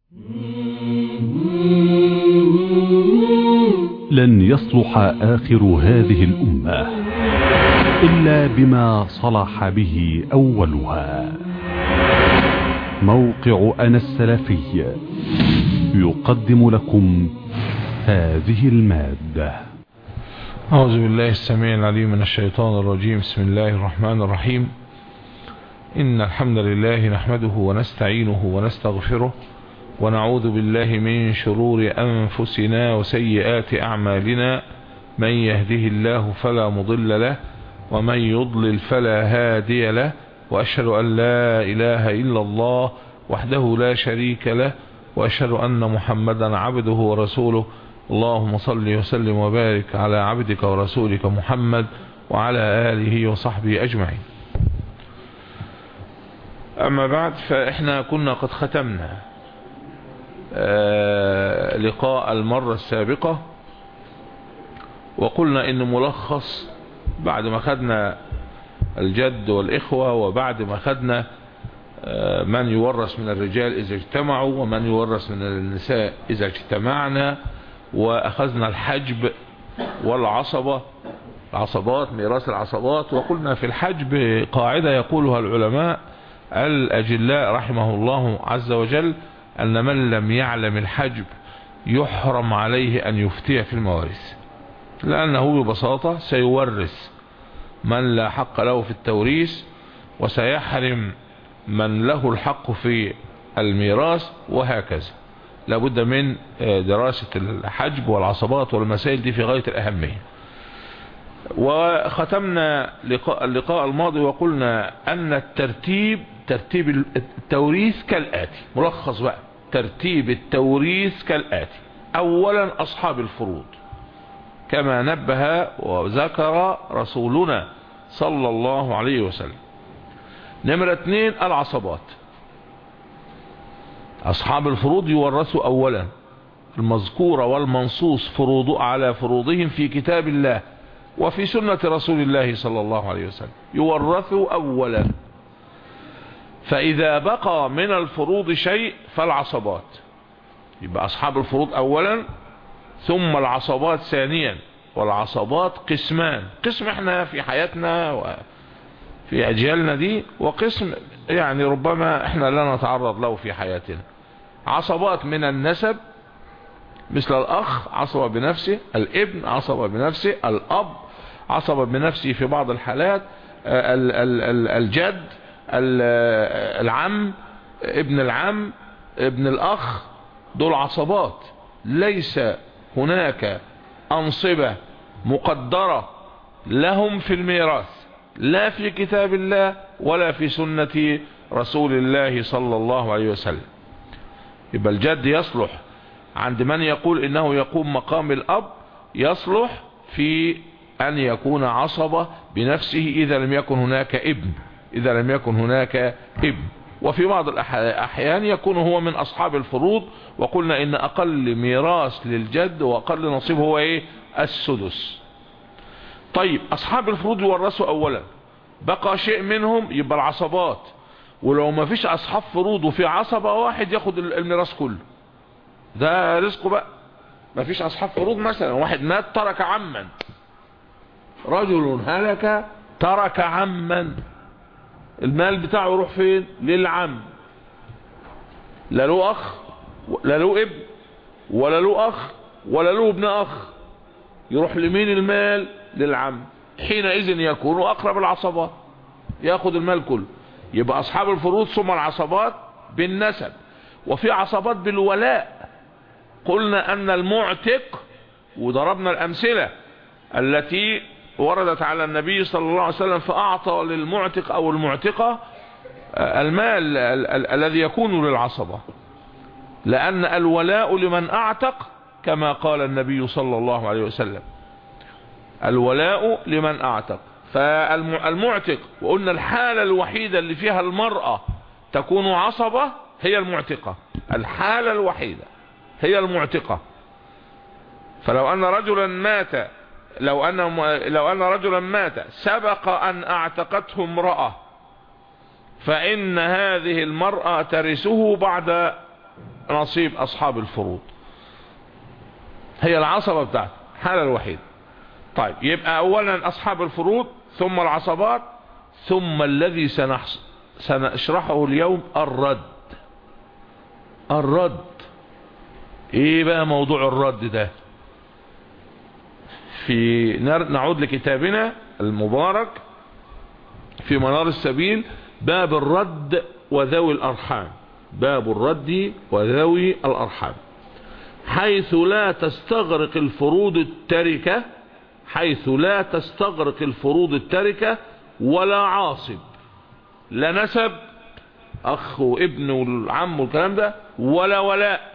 لن يصلح آخر هذه الأمة إلا بما صلح به أولها موقع أنا السلفي يقدم لكم هذه المادة أعوذ بالله السميع العليم من الشيطان الرجيم بسم الله الرحمن الرحيم إن الحمد لله نحمده ونستعينه ونستغفره ونعوذ بالله من شرور أنفسنا وسيئات أعمالنا من يهده الله فلا مضل له ومن يضلل فلا هادي له وأشهد أن لا إله إلا الله وحده لا شريك له وأشهد أن محمدا عبده ورسوله اللهم صل وسلم وبارك على عبدك ورسولك محمد وعلى آله وصحبه أجمعين أما بعد فإحنا كنا قد ختمنا لقاء المرة السابقة وقلنا إن ملخص بعد ما خدنا الجد والإخوة وبعد ما خدنا من يورث من الرجال إذا اجتمعوا ومن يورث من النساء إذا اجتمعنا وأخذنا الحجب والعصبة العصبات ميراث العصبات وقلنا في الحجب قاعدة يقولها العلماء الأجلاء رحمه الله عز وجل أن من لم يعلم الحجب يحرم عليه أن يفتي في الموارث لأنه ببساطة سيورث من لا حق له في التوريث وسيحرم من له الحق في الميراث وهكذا لابد من دراسة الحجب والعصبات والمسائل دي في غاية الأهمية وختمنا لقاء اللقاء الماضي وقلنا أن الترتيب ترتيب التوريث كالآتي ملخص بقى ترتيب التوريث كالآتي أولا أصحاب الفروض كما نبه وذكر رسولنا صلى الله عليه وسلم نمرة اثنين العصبات أصحاب الفروض يورثوا أولا المذكورة والمنصوص فروض على فروضهم في كتاب الله وفي سنة رسول الله صلى الله عليه وسلم يورثوا أولا فإذا بقى من الفروض شيء فالعصبات يبقى أصحاب الفروض أولا ثم العصبات ثانيا والعصبات قسمان قسم احنا في حياتنا وفي أجيالنا دي وقسم يعني ربما احنا لا نتعرض له في حياتنا عصبات من النسب مثل الأخ عصب بنفسه الابن عصب بنفسه الأب عصب بنفسه في بعض الحالات الجد العم ابن العم ابن الأخ دول عصبات ليس هناك أنصبة مقدرة لهم في الميراث لا في كتاب الله ولا في سنة رسول الله صلى الله عليه وسلم يبقى الجد يصلح عند من يقول انه يقوم مقام الاب يصلح في ان يكون عصبة بنفسه اذا لم يكن هناك ابن اذا لم يكن هناك ابن وفي بعض الاحيان يكون هو من اصحاب الفروض وقلنا ان اقل ميراث للجد واقل نصيب هو ايه السدس طيب اصحاب الفروض يورثوا اولا بقى شيء منهم يبقى العصبات ولو ما فيش اصحاب فروض وفي عصبة واحد ياخد الميراث كله ده رزقه بقى ما فيش اصحاب فروض مثلا واحد مات ترك عما رجل هلك ترك عما المال بتاعه يروح فين للعم لا له اخ لا له ابن ولا له اخ ولا له ابن اخ يروح لمين المال للعم حينئذ يكون اقرب العصبات ياخد المال كله يبقى اصحاب الفروض ثم العصبات بالنسب وفي عصبات بالولاء قلنا ان المعتق وضربنا الامثلة التي وردت على النبي صلى الله عليه وسلم فاعطى للمعتق او المعتقة المال الذي يكون للعصبة لان الولاء لمن اعتق كما قال النبي صلى الله عليه وسلم الولاء لمن اعتق فالمعتق وقلنا الحالة الوحيدة اللي فيها المرأة تكون عصبة هي المعتقة الحالة الوحيدة هي المعتقة فلو ان رجلا مات لو ان لو ان رجلا مات سبق ان اعتقته امرأة فان هذه المرأة ترثه بعد نصيب اصحاب الفروض هي العصبة بتاعته الحالة الوحيدة طيب يبقى اولا اصحاب الفروض ثم العصبات ثم الذي سنحص سنشرحه اليوم الرد الرد ايه بقى موضوع الرد ده في نعود لكتابنا المبارك في منار السبيل باب الرد وذوي الارحام باب الرد وذوي الارحام حيث لا تستغرق الفروض التركة حيث لا تستغرق الفروض التركة ولا عاصب لا نسب اخ وابن والعم والكلام ده ولا ولاء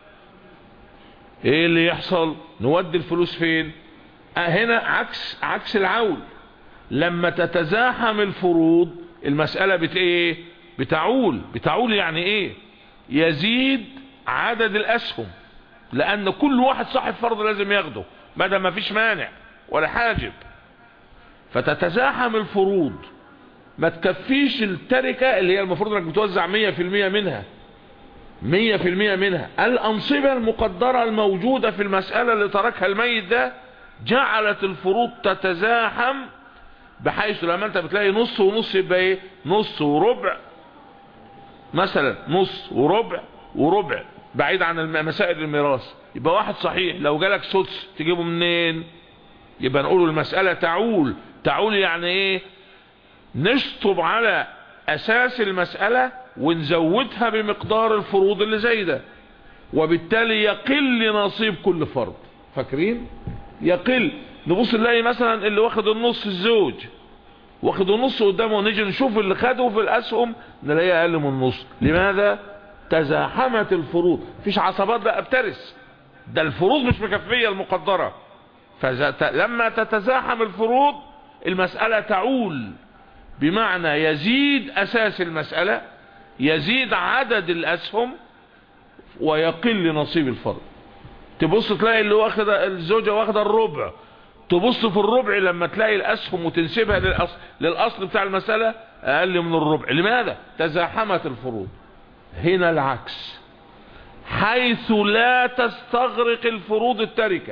ايه اللي يحصل نودي الفلوس فين هنا عكس عكس العول لما تتزاحم الفروض المسألة بت ايه بتعول بتعول يعني ايه يزيد عدد الاسهم لان كل واحد صاحب فرض لازم ياخده ما ما فيش مانع ولا حاجب فتتزاحم الفروض ما تكفيش التركة اللي هي المفروض انك بتوزع مية في المية منها مية في المية منها الانصبة المقدرة الموجودة في المسألة اللي تركها الميت ده جعلت الفروض تتزاحم بحيث لما انت بتلاقي نص ونص يبقى ايه نص وربع مثلا نص وربع وربع بعيد عن مسائل الميراث يبقى واحد صحيح لو جالك سدس تجيبه منين يبقى نقول المسألة تعول تعول يعني ايه نشطب على اساس المسألة ونزودها بمقدار الفروض اللي زي ده وبالتالي يقل نصيب كل فرد فاكرين يقل نبص نلاقي مثلا اللي واخد النص الزوج واخد النص قدامه نيجي نشوف اللي خده في الاسهم نلاقيه اقل من النص لماذا تزاحمت الفروض فيش عصبات بقى بترس ده الفروض مش مكفية المقدرة فلما تتزاحم الفروض المسألة تعول بمعنى يزيد اساس المسألة يزيد عدد الاسهم ويقل نصيب الفرد تبص تلاقي اللي واخد الزوجة واخدة الربع تبص في الربع لما تلاقي الاسهم وتنسبها للأصل, للأصل بتاع المسألة اقل من الربع لماذا تزاحمت الفروض هنا العكس حيث لا تستغرق الفروض التركة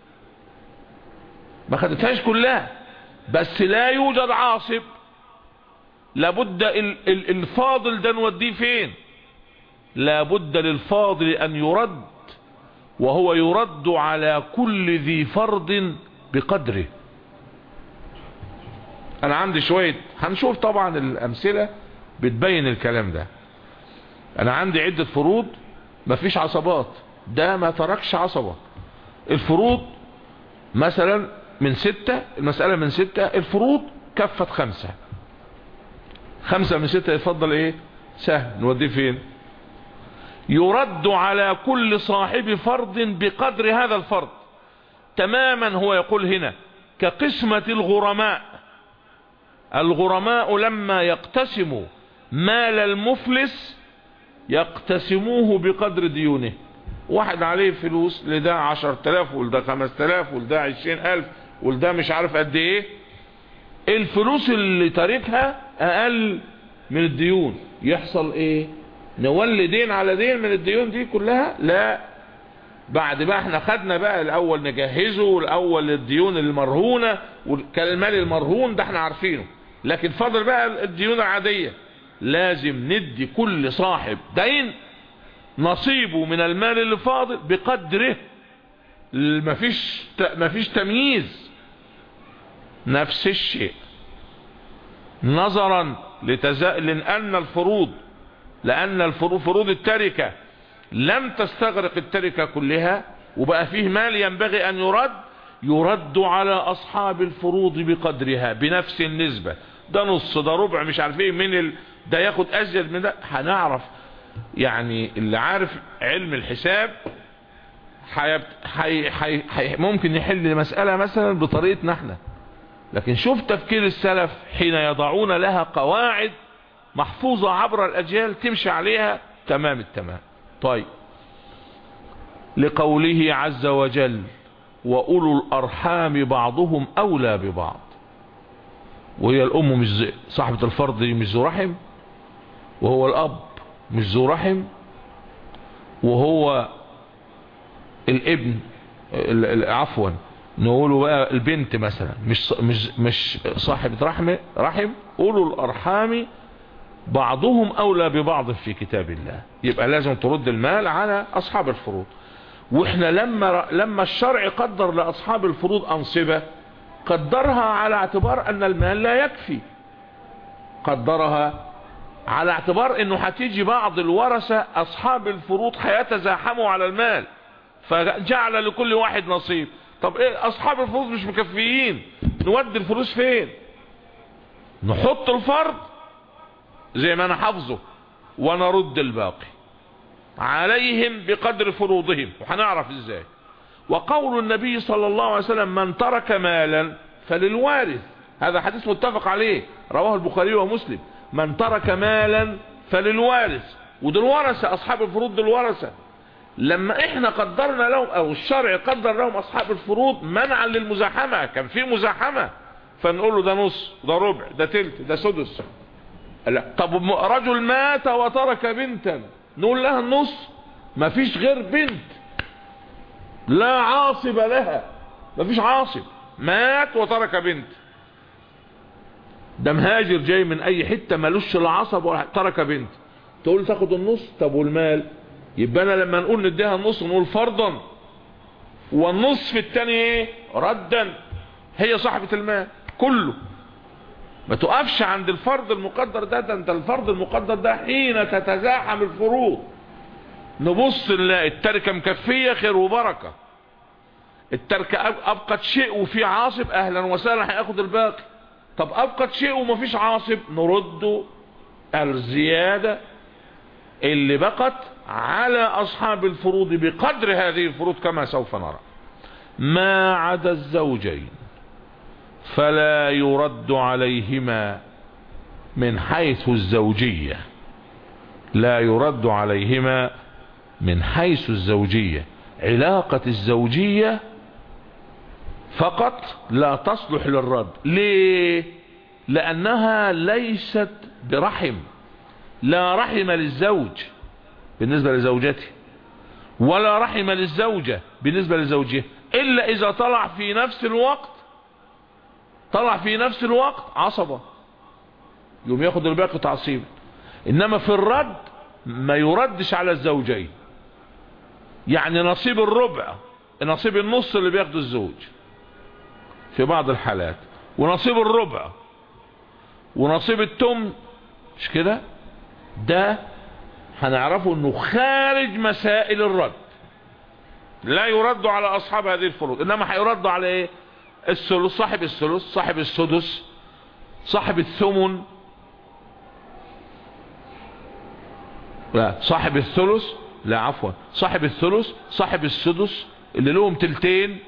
ما خدتهاش كلها بس لا يوجد عاصب لابد الفاضل ده نوديه فين لابد للفاضل ان يرد وهو يرد على كل ذي فرض بقدره انا عندي شوية هنشوف طبعا الامثلة بتبين الكلام ده انا عندي عدة فروض مفيش عصبات ده ما تركش عصبة الفروض مثلا من ستة المسألة من ستة الفروض كفت خمسة خمسة من ستة يفضل ايه سهل نوديه فين يرد على كل صاحب فرض بقدر هذا الفرض تماما هو يقول هنا كقسمة الغرماء الغرماء لما يقتسموا مال المفلس يقتسموه بقدر ديونه واحد عليه فلوس لده عشر تلاف ولده خمس تلاف ولده عشرين الف ولده مش عارف قد ايه الفلوس اللي تاركها اقل من الديون يحصل ايه نولي دين على دين من الديون دي كلها لا بعد بقى احنا خدنا بقى الاول نجهزه الاول الديون المرهونة والمال المرهون ده احنا عارفينه لكن فضل بقى الديون العادية لازم ندي كل صاحب دين نصيبه من المال اللي فاضل بقدره مفيش مفيش تمييز نفس الشيء نظرا لتزا... لأن الفروض لأن الفروض فروض التركة لم تستغرق التركة كلها وبقى فيه مال ينبغي أن يرد يرد على أصحاب الفروض بقدرها بنفس النسبة ده نص ده ربع مش عارفين من ال... ده ياخد أزيد من ده هنعرف يعني اللي عارف علم الحساب حي... حي... حي... حي... ممكن يحل مسألة مثلا بطريقتنا احنا لكن شوف تفكير السلف حين يضعون لها قواعد محفوظة عبر الأجيال تمشي عليها تمام التمام طيب لقوله عز وجل وأولو الأرحام بعضهم أولى ببعض وهي الأم مش زي صاحبة الفرض مش ذو رحم وهو الأب مش ذو رحم وهو الابن عفوا نقوله بقى البنت مثلا مش مش مش صاحبة رحم رحم اولو الارحام بعضهم اولى ببعض في كتاب الله يبقى لازم ترد المال على اصحاب الفروض واحنا لما لما الشرع قدر لاصحاب الفروض انصبه قدرها على اعتبار ان المال لا يكفي قدرها على اعتبار انه هتيجي بعض الورثة اصحاب الفروض هيتزاحموا على المال فجعل لكل واحد نصيب طب ايه اصحاب الفروض مش مكفيين نودي الفلوس فين نحط الفرض زي ما انا حافظه ونرد الباقي عليهم بقدر فروضهم وهنعرف ازاي وقول النبي صلى الله عليه وسلم من ترك مالا فللوارث هذا حديث متفق عليه رواه البخاري ومسلم من ترك مالا فللوارث ودول ورثة اصحاب الفروض دول ورثة لما احنا قدرنا لهم او الشرع قدر لهم اصحاب الفروض منعا للمزاحمة كان في مزاحمة فنقول له ده نص ده ربع ده تلت ده سدس لا طب رجل مات وترك بنتا نقول لها النص مفيش غير بنت لا عاصب لها مفيش عاصب مات وترك بنت ده مهاجر جاي من اي حتة ملوش العصب ولا ترك بنت تقول تاخد النص طب والمال يبقى انا لما نقول نديها النص نقول فرضا والنصف التاني ايه ردا هي صاحبة المال كله ما تقفش عند الفرض المقدر ده ده انت الفرض المقدر ده حين تتزاحم الفروض نبص نلاقي التركة مكفية خير وبركة التركة ابقت شيء وفي عاصب اهلا وسهلا هياخد الباقي طب ابقت شيء ومفيش عاصب نرد الزيادة اللي بقت على اصحاب الفروض بقدر هذه الفروض كما سوف نرى ما عدا الزوجين فلا يرد عليهما من حيث الزوجية لا يرد عليهما من حيث الزوجية علاقة الزوجية فقط لا تصلح للرد ليه لانها ليست برحم لا رحم للزوج بالنسبة لزوجته ولا رحم للزوجة بالنسبة لزوجها الا اذا طلع في نفس الوقت طلع في نفس الوقت عصبة يوم ياخد الباقي تعصيب انما في الرد ما يردش على الزوجين يعني نصيب الربع نصيب النص اللي بياخده الزوج في بعض الحالات ونصيب الربع ونصيب التم مش كده ده هنعرفه انه خارج مسائل الرد لا يرد على اصحاب هذه الفروض انما هيرد على ايه الثلث صاحب الثلث صاحب السدس صاحب الثمن لا صاحب الثلث لا عفوا صاحب الثلث صاحب السدس اللي لهم تلتين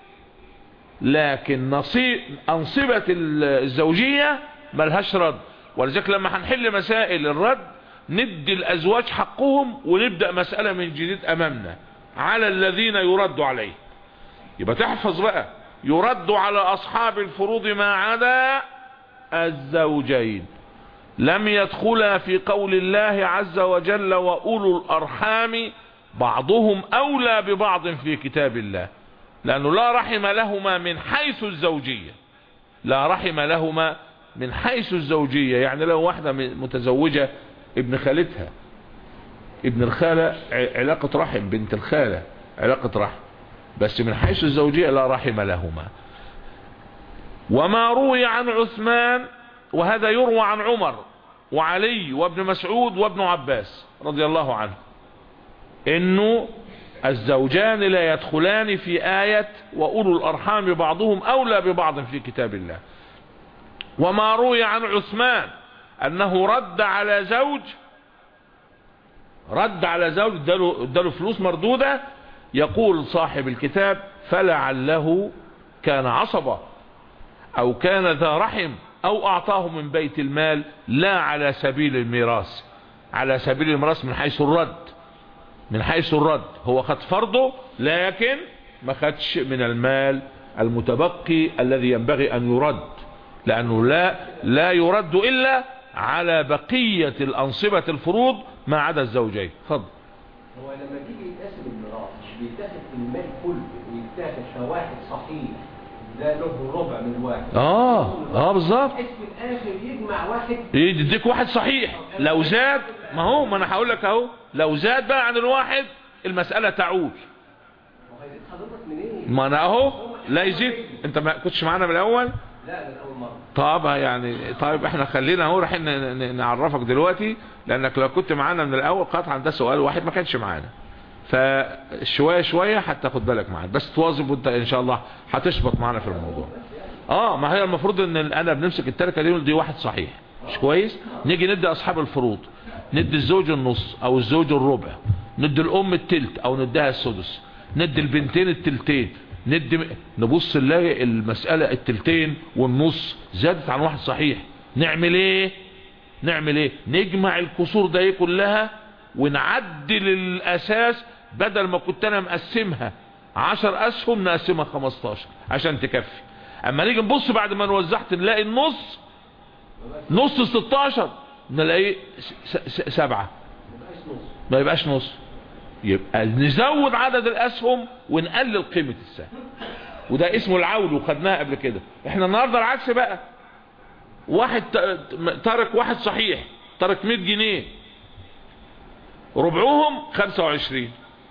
لكن نصيب انصبة الزوجية ملهاش رد ولذلك لما هنحل مسائل الرد ندي الازواج حقهم ونبدأ مسألة من جديد امامنا على الذين يرد عليه يبقى تحفظ بقى يرد على اصحاب الفروض ما عدا الزوجين لم يدخلا في قول الله عز وجل واولو الارحام بعضهم اولى ببعض في كتاب الله لانه لا رحم لهما من حيث الزوجية لا رحم لهما من حيث الزوجية يعني لو واحدة متزوجة ابن خالتها ابن الخالة علاقة رحم بنت الخالة علاقة رحم بس من حيث الزوجية لا رحم لهما وما روي عن عثمان وهذا يروى عن عمر وعلي وابن مسعود وابن عباس رضي الله عنه انه الزوجان لا يدخلان في آية وأولو الأرحام بعضهم أولى ببعض في كتاب الله وما روي عن عثمان أنه رد على زوج رد على زوج اداله, اداله فلوس مردودة يقول صاحب الكتاب فلعله كان عصبة أو كان ذا رحم أو أعطاه من بيت المال لا على سبيل الميراث على سبيل الميراث من حيث الرد من حيث الرد هو خد فرضه لكن ما خدش من المال المتبقي الذي ينبغي ان يرد لانه لا لا يرد الا على بقية الانصبة الفروض ما عدا الزوجين فضل هو لما تيجي يتقسم الميراث مش بيتاخد في المال كله ويتاخد كواحد صحيح ده له الربع من الواحد اه اه بالظبط بحيث في الاخر يجمع واحد يديك واحد صحيح لو زاد ما هو ما انا هقول لك اهو لو زاد بقى عن الواحد المسألة تعود وهيزيد حضرتك منين؟ ما انا اهو لا يزيد انت ما كنتش معانا من الاول لا من اول مره طب يعني طيب احنا خلينا اهو رايحين ن- ن- نعرفك دلوقتي لانك لو كنت معانا من الاول قطعا ده سؤال واحد ما كانش معانا فشوية شوية هتاخد بالك معانا بس تواظب وانت ان شاء الله هتشبط معانا في الموضوع اه ما هي المفروض ان انا بنمسك التركة دي دي واحد صحيح مش كويس نيجي ندي اصحاب الفروض ندي الزوج النص او الزوج الربع ندي الام التلت او نديها السدس ندي البنتين التلتين ندي نبص نلاقي المسألة التلتين والنص زادت عن واحد صحيح نعمل ايه نعمل ايه نجمع الكسور ده ايه كلها ونعدل الاساس بدل ما كنت انا مقسمها عشر اسهم نقسمها خمستاشر عشان تكفي اما نيجي نبص بعد ما نوزعت نلاقي النص نص ستاشر نلاقي س- س- سبعة مبقاش نص ما يبقاش نص يبقى نزود عدد الاسهم ونقلل قيمة السهم وده اسمه العول وخدناها قبل كده احنا النهاردة العكس بقى واحد ت- ترك واحد صحيح ترك 100 جنيه ربعهم 25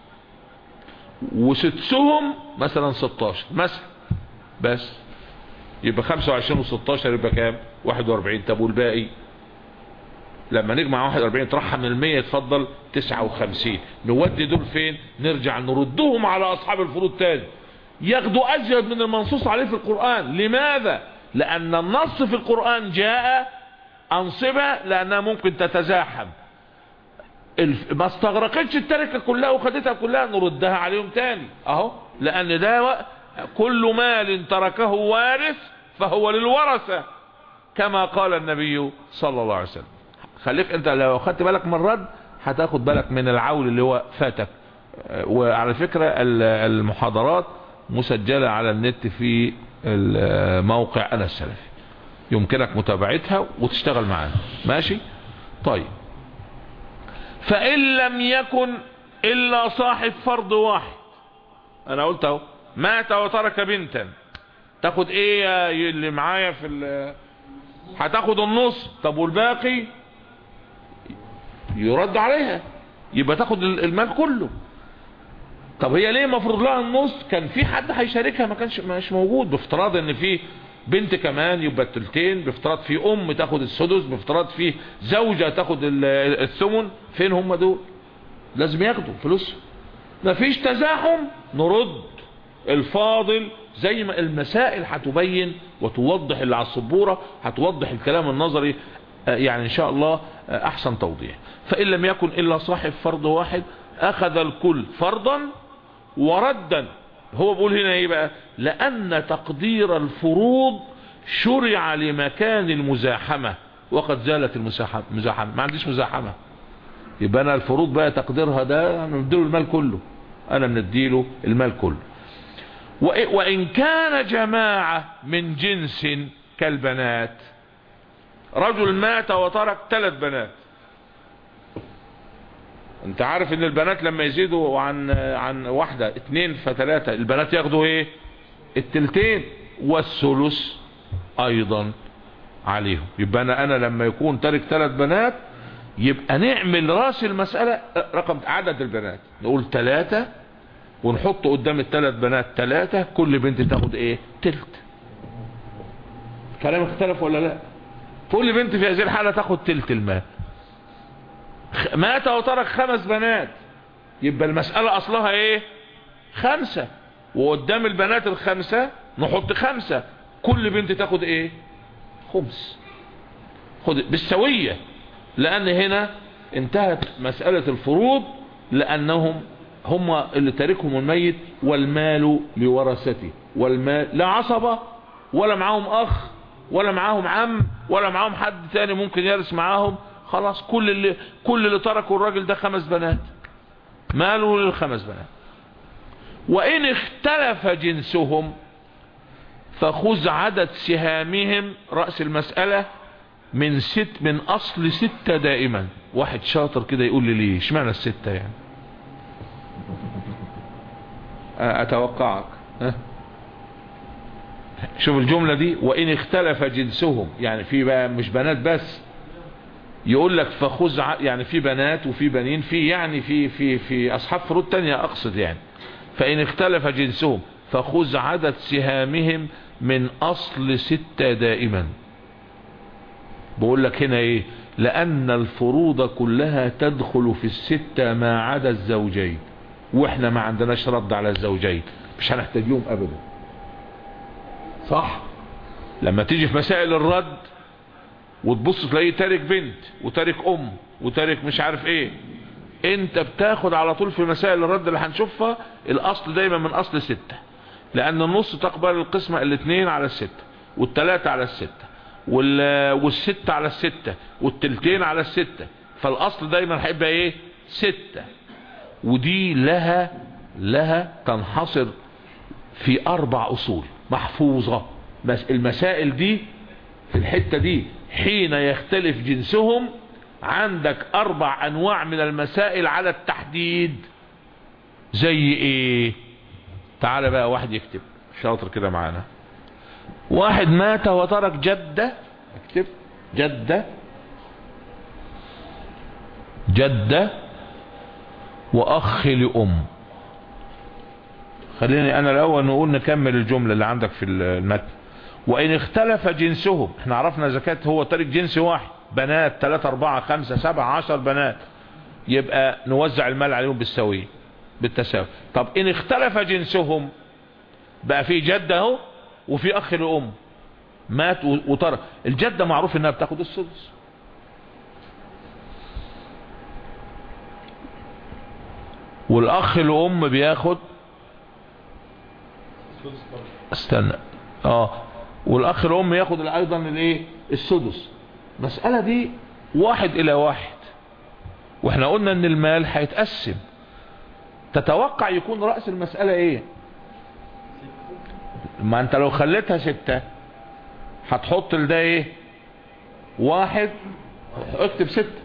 وسدسهم مثلا 16 مثلا بس يبقى 25 و16 يبقى كام 41 طب والباقي لما نجمع 41 طرحها من المية يتفضل 59 نودي دول فين نرجع نردهم على اصحاب الفروض تاني ياخدوا ازيد من المنصوص عليه في القرآن لماذا لان النص في القرآن جاء انصبة لانها ممكن تتزاحم الف- ما استغرقتش التركة كلها وخدتها كلها نردها عليهم تاني اهو لان ده و- كل مال تركه وارث فهو للورثة كما قال النبي صلى الله عليه وسلم خليك انت لو خدت بالك من الرد هتاخد بالك من العول اللي هو فاتك اه، وعلى فكرة ال- المحاضرات مسجلة على النت في الموقع انا السلفي يمكنك متابعتها وتشتغل معانا ماشي طيب فإن لم يكن إلا صاحب فرض واحد أنا قلت أهو مات وترك بنتا تاخد إيه يا اللي معايا في ال هتاخد النص طب والباقي يرد عليها يبقى تاخد المال كله طب هي ليه مفروض لها النص كان في حد هيشاركها ما كانش مش موجود بافتراض ان في بنت كمان يبقى التلتين بافتراض في ام تاخد السدس بافتراض في زوجة تاخد ال- الثمن فين هم دول لازم ياخدوا فلوس مفيش تزاحم نرد الفاضل زي ما المسائل هتبين وتوضح اللي على السبورة هتوضح الكلام النظري آه، يعني ان شاء الله آه، احسن توضيح فان لم يكن الا صاحب فرض واحد اخذ الكل فرضا وردا هو بيقول هنا ايه بقى لان تقدير الفروض شرع لمكان المزاحمة وقد زالت المزاحمة مزاحمة. ما عنديش مزاحمة يبقى انا الفروض بقى تقديرها ده انا مديله المال كله انا منديله المال كله وإ- وان كان جماعة من جنس كالبنات رجل مات وترك ثلاث بنات انت عارف ان البنات لما يزيدوا عن عن واحدة اتنين فتلاتة البنات ياخدوا ايه التلتين والثلث ايضا عليهم يبقى انا انا لما يكون تارك ثلاث بنات يبقى نعمل راس المسألة رقم عدد البنات نقول ثلاثة ونحط قدام الثلاث بنات ثلاثة كل بنت تاخد ايه تلت كلام اختلف ولا لا كل بنت في هذه الحالة تاخد تلت المال خ- مات وترك خمس بنات يبقى المسألة اصلها ايه خمسة وقدام البنات الخمسة نحط خمسة كل بنت تاخد ايه خمس خد بالسوية لان هنا انتهت مسألة الفروض لانهم هم اللي تاركهم الميت والمال لورثته والمال لا عصبة ولا معاهم اخ ولا معاهم عم ولا معاهم حد تاني ممكن يرث معاهم خلاص كل اللي كل اللي تركوا الراجل ده خمس بنات ماله للخمس بنات وان اختلف جنسهم فخذ عدد سهامهم رأس المسألة من ست من اصل ستة دائما واحد شاطر كده يقول لي ليه اشمعنى الستة يعني اتوقعك ها شوف الجملة دي وان اختلف جنسهم يعني في بقى مش بنات بس يقول لك فخذ ع- يعني في بنات وفي بنين في يعني في في في اصحاب فروض تانية اقصد يعني فان اختلف جنسهم فخذ عدد سهامهم من اصل ستة دائما بقول لك هنا ايه لان الفروض كلها تدخل في الستة ما عدا الزوجين واحنا ما عندناش رد على الزوجين مش هنحتاج لهم ابدا صح لما تيجي في مسائل الرد وتبص تلاقيه تارك بنت وتارك ام وتارك مش عارف ايه انت بتاخد على طول في مسائل الرد اللي هنشوفها الاصل دايما من اصل ستة لان النص تقبل القسمة الاثنين على الستة والتلاتة على الستة وال... والستة على الستة والتلتين على الستة فالاصل دايما هيبقى ايه ستة ودي لها لها تنحصر في اربع اصول محفوظة بس المسائل دي في الحتة دي حين يختلف جنسهم عندك اربع انواع من المسائل على التحديد زي ايه تعال بقى واحد يكتب شاطر كده معانا واحد مات وترك جدة اكتب جدة جدة واخ لام خليني انا الاول نقول نكمل الجملة اللي عندك في المتن وان اختلف جنسهم احنا عرفنا زكاة هو تارك جنس واحد بنات 3 4 5 7 10 بنات يبقى نوزع المال عليهم بالسوية بالتساوي طب ان اختلف جنسهم بقى في جدة اهو وفي اخ لام مات وترك الجدة معروف انها بتاخد السدس والاخ الام بياخد استنى اه والاخ الام ياخد ايضا الايه السدس المسألة دي واحد الى واحد واحنا قلنا ان المال هيتقسم تتوقع يكون رأس المسألة ايه ما انت لو خليتها ستة هتحط لده ايه واحد اكتب ستة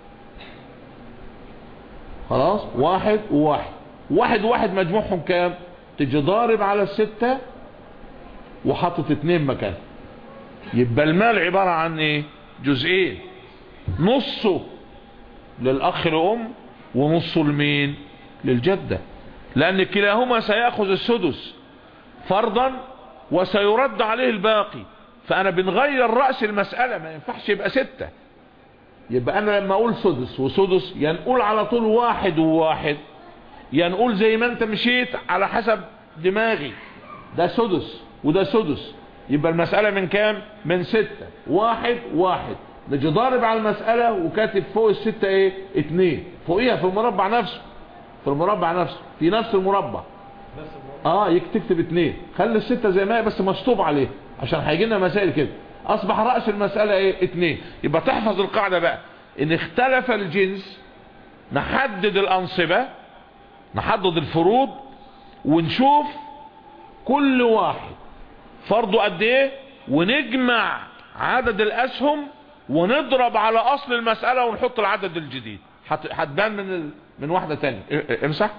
خلاص واحد وواحد واحد واحد مجموعهم كام تجي ضارب على الستة وحطت اتنين مكان يبقى المال عبارة عن ايه جزئين نصه للاخ الام ونصه لمين للجدة لان كلاهما سيأخذ السدس فرضا وسيرد عليه الباقي فانا بنغير رأس المسألة ما ينفعش يبقى ستة يبقى انا لما اقول سدس وسدس ينقول على طول واحد وواحد ينقول زي ما انت مشيت على حسب دماغي ده سدس وده سدس يبقى المسألة من كام من ستة واحد واحد نجي ضارب على المسألة وكاتب فوق الستة ايه اتنين فوقيها في المربع نفسه في المربع نفسه في نفس المربع اه تكتب اتنين خلي الستة زي ما هي بس مشطوب عليه عشان هيجي لنا مسائل كده اصبح رأس المسألة ايه اتنين يبقى تحفظ القاعدة بقى ان اختلف الجنس نحدد الانصبة نحدد الفروض ونشوف كل واحد فرضه قد ايه ونجمع عدد الاسهم ونضرب على اصل المسألة ونحط العدد الجديد هتبان من ال... من واحدة تانية امسح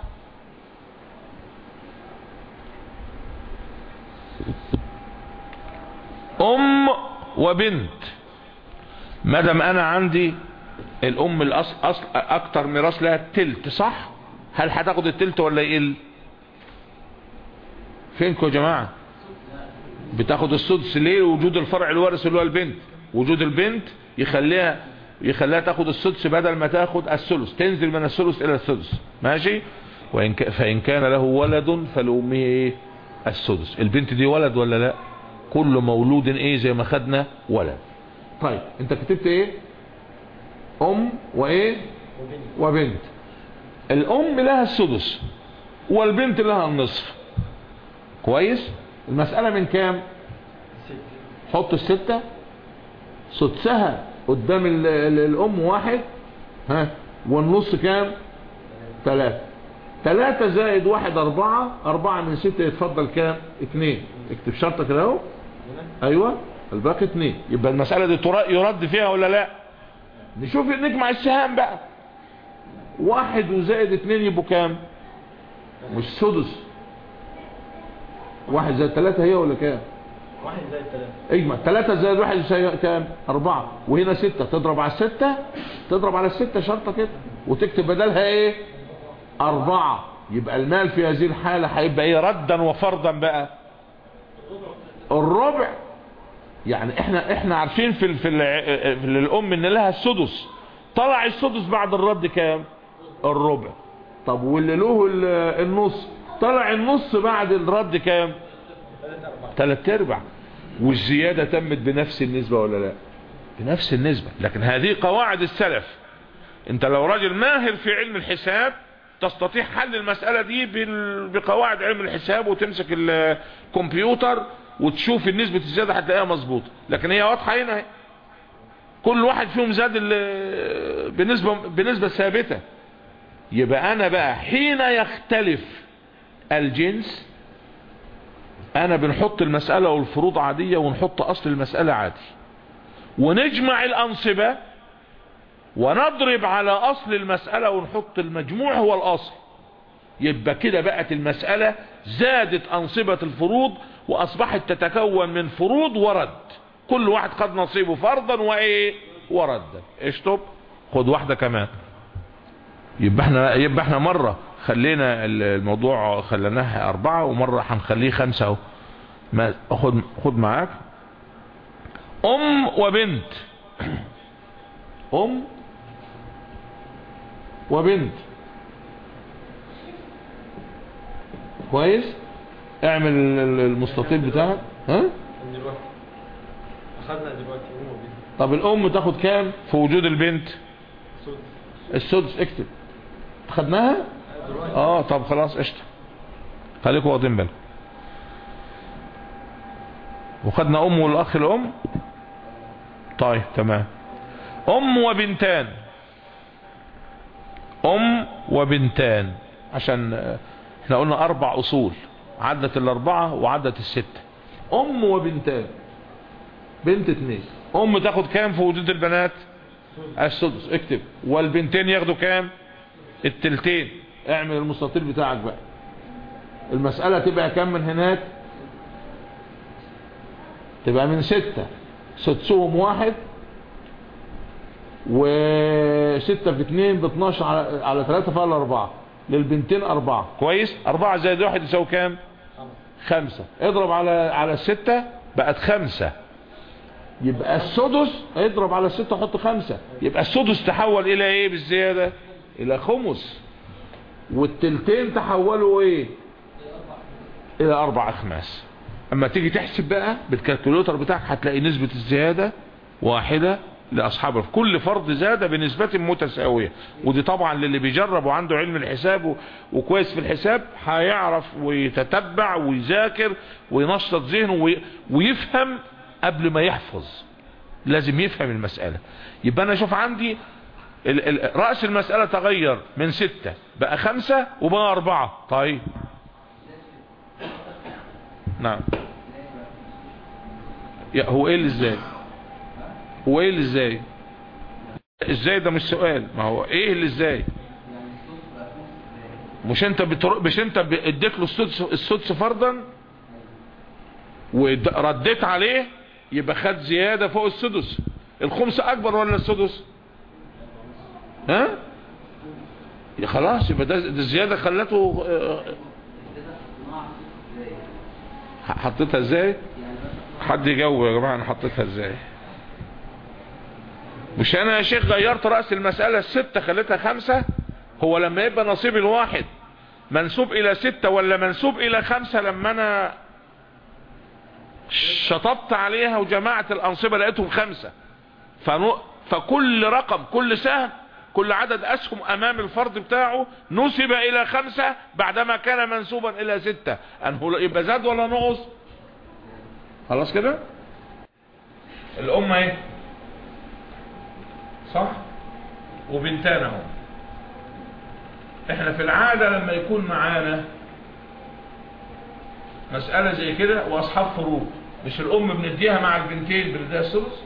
ام وبنت مادام انا عندي الام الاصل اصل اكتر ميراث لها التلت صح هل هتاخد التلت ولا يقل فينكم يا جماعة بتاخد السدس ليه وجود الفرع الوارث اللي هو البنت وجود البنت يخليها يخليها تاخد السدس بدل ما تاخد الثلث تنزل من الثلث الى السدس ماشي وإن ك... فإن كان له ولد فلأمه ايه السدس البنت دي ولد ولا لا كل مولود ايه زي ما خدنا ولد طيب انت كتبت ايه ام وايه وبنت الام لها السدس والبنت لها النصف كويس المسألة من كام حط الستة سدسها قدام ال ال الام واحد ها والنص كام ثلاثة ثلاثة زائد واحد اربعة اربعة من ستة يتفضل كام اتنين اكتب شرطة كده اهو ايوه الباقي اتنين يبقى المسألة دي يرد فيها ولا لا نشوف نجمع السهام بقى واحد وزائد اتنين يبقوا كام مش سدس واحد زائد ثلاثة هي ولا كام واحد زائد ثلاثة اجمع ثلاثة زائد واحد يساوي كام أربعة وهنا ستة تضرب على الستة تضرب على الستة شرطة كده وتكتب بدلها ايه أربعة يبقى المال في هذه الحالة هيبقى ايه ردا وفرضا بقى الربع يعني احنا احنا عارفين في ال في, ال في الام ان لها السدس طلع السدس بعد الرد كام الربع طب واللي له ال- النص طلع النص بعد الرد كام ثلاث ارباع والزيادة تمت بنفس النسبة ولا لا بنفس النسبة لكن هذه قواعد السلف انت لو راجل ماهر في علم الحساب تستطيع حل المسألة دي بال- بقواعد علم الحساب وتمسك الكمبيوتر وتشوف النسبة الزيادة هتلاقيها مظبوطة لكن هي واضحة هنا اهي. كل واحد فيهم زاد ال- بنسبة بنسبة ثابتة يبقى انا بقى حين يختلف الجنس انا بنحط المسألة والفروض عادية ونحط اصل المسألة عادي ونجمع الانصبة ونضرب على اصل المسألة ونحط المجموع هو الاصل يبقى كده بقت المسألة زادت انصبة الفروض واصبحت تتكون من فروض ورد كل واحد قد نصيبه فرضا وايه وردا اشطب خد واحدة كمان يبقى احنا يبقى احنا مرة خلينا الموضوع خليناه اربعة ومرة هنخليه خمسة اهو ما خد خد معاك ام وبنت ام وبنت كويس اعمل ال- المستطيل بتاعك ها دلوقتي أخذنا دلوقتي أم وبنت طب الام تاخد كام في وجود البنت سدس السدس اكتب خدناها دلوقتي اه طب خلاص قشطه خليكم واخدين بالكم وخدنا ام والاخ الام طيب تمام ام وبنتان ام وبنتان عشان آه، احنا قلنا اربع اصول عدت الاربعة وعدت الستة ام وبنتان بنت اتنين ام تاخد كام في وجود البنات السدس اكتب والبنتين ياخدوا كام التلتين اعمل المستطيل بتاعك بقى المسألة تبقى كام من هناك تبقى من ستة سدسهم واحد وستة في اتنين باتناشر على, على ثلاثة فعلى اربعة للبنتين اربعة كويس اربعة زائد واحد يساوي كام خمسة اضرب على على الستة بقت خمسة يبقى السدس اضرب على الستة حط خمسة يبقى السدس تحول الى ايه بالزيادة الى خمس والتلتين تحولوا ايه الى اربع اخماس اما تيجي تحسب بقى بالكالكوليتر بتاعك هتلاقي نسبة الزيادة واحدة لاصحاب كل فرد زاد بنسبة متساوية ودي طبعا للي بيجرب وعنده علم الحساب و- وكويس في الحساب هيعرف ويتتبع ويذاكر وينشط ذهنه وي- ويفهم قبل ما يحفظ لازم يفهم المسألة يبقى انا اشوف عندي ال ال رأس المسألة تغير من ستة بقى خمسة وبقى اربعة طيب نعم يا هو ايه اللي ازاي هو ايه اللي ازاي ازاي ده مش سؤال ما هو ايه اللي ازاي مش انت بتر... مش انت ب- اديت له السدس السدس فرضا ورديت عليه يبقى خد زيادة فوق السدس الخمس اكبر ولا السدس ها يا خلاص يبقى ده ده الزيادة خلته آه، حطيتها ازاي حد يجاوب يا جماعة انا حطيتها ازاي مش انا يا شيخ غيرت رأس المسألة الستة خليتها خمسة هو لما يبقى نصيب الواحد منسوب الى ستة ولا منسوب الى خمسة لما انا شطبت عليها وجمعت الانصبة لقيتهم خمسة فنو فكل رقم كل سهم كل عدد اسهم امام الفرد بتاعه نسب الى خمسة بعدما كان منسوبا الى ستة انه يبقى زاد ولا نقص خلاص كده الام ايه صح وبنتان اهو احنا في العادة لما يكون معانا مسألة زي كده واصحاب فروض مش الام بنديها مع البنتين بنديها الثلث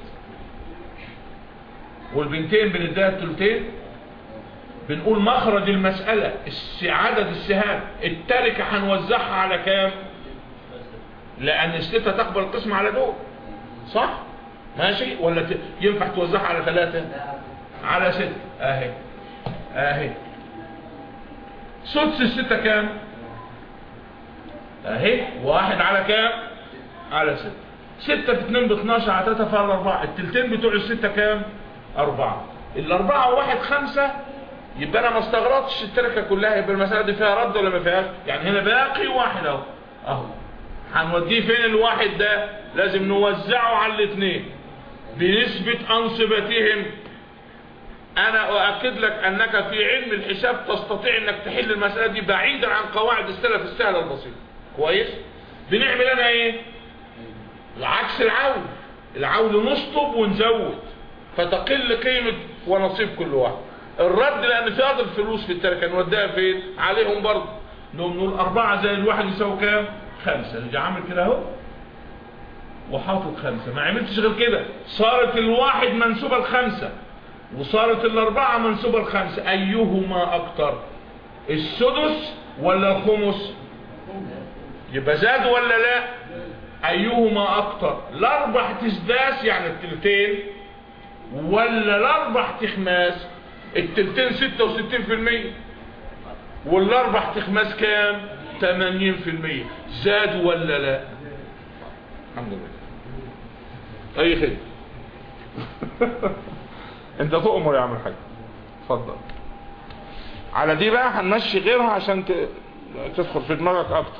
والبنتين بنديها الثلثين بنقول مخرج المسألة الس- عدد السهام التركة هنوزعها على كام لان الستة تقبل القسمة على دول صح ماشي ولا ت... ينفع توزعها على ثلاثة على ستة اهي اهي سدس الستة كام اهي واحد على كام على ستة ستة في اتنين باتناشر على تلاتة فعلا اربعة التلتين بتوع الستة كام اربعة الاربعة وواحد خمسة يبقى انا ما استغربتش التركة كلها يبقى المسألة دي فيها رد ولا ما فيهاش يعني هنا باقي واحد اهو اهو هنوديه فين الواحد ده لازم نوزعه على الاثنين بنسبة انصبتهم انا اؤكد لك انك في علم الحساب تستطيع انك تحل المسألة دي بعيدا عن قواعد السلف السهلة البسيطة كويس بنعمل انا ايه عكس العول العول نشطب ونزود فتقل قيمة ونصيب كل واحد الرد لان في هذا الفلوس في التركة نوديها فين عليهم برضه نقوم نقول اربعة زائد الواحد يساوي كام خمسة نجي عامل كده اهو وحاطط خمسة ما عملتش غير كده صارت الواحد منسوبة الخمسة وصارت الاربعة منسوبة الخمسة ايهما اكتر السدس ولا الخمس يبقى زاد ولا لا ايهما اكتر الاربع تسداس يعني التلتين ولا الاربع تخماس التلتين ستة وستين في المية والاربع تخماس كام تمانين في المية زاد ولا لا الحمد لله اي خير انت تؤمر يا عم الحاج اتفضل على دي بقى هنمشي غيرها عشان ت... تدخل في دماغك اكتر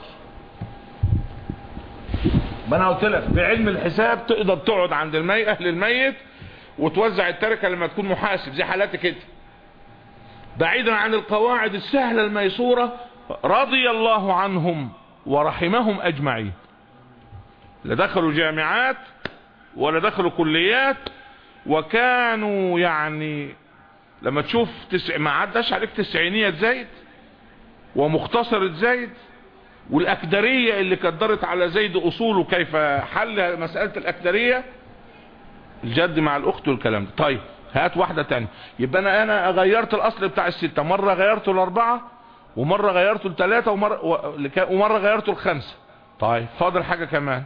ما انا قلت لك بعلم الحساب تقدر تقعد عند المي اهل الميت وتوزع التركه لما تكون محاسب زي حالاتك كده بعيدا عن القواعد السهله الميسوره رضي الله عنهم ورحمهم اجمعين لا دخلوا جامعات ولا دخلوا كليات وكانوا يعني لما تشوف تسع ما عداش عليك تسعينية زايد ومختصرة زايد والأكدرية اللي قدرت على زيد أصوله كيف حل مسألة الأكدرية الجد مع الأخت والكلام ده طيب هات واحدة تانية يبقى أنا أنا غيرت الأصل بتاع الستة مرة غيرته الأربعة ومرة غيرته الثلاثة ومرة, ومرة غيرته الخمسة طيب فاضل حاجة كمان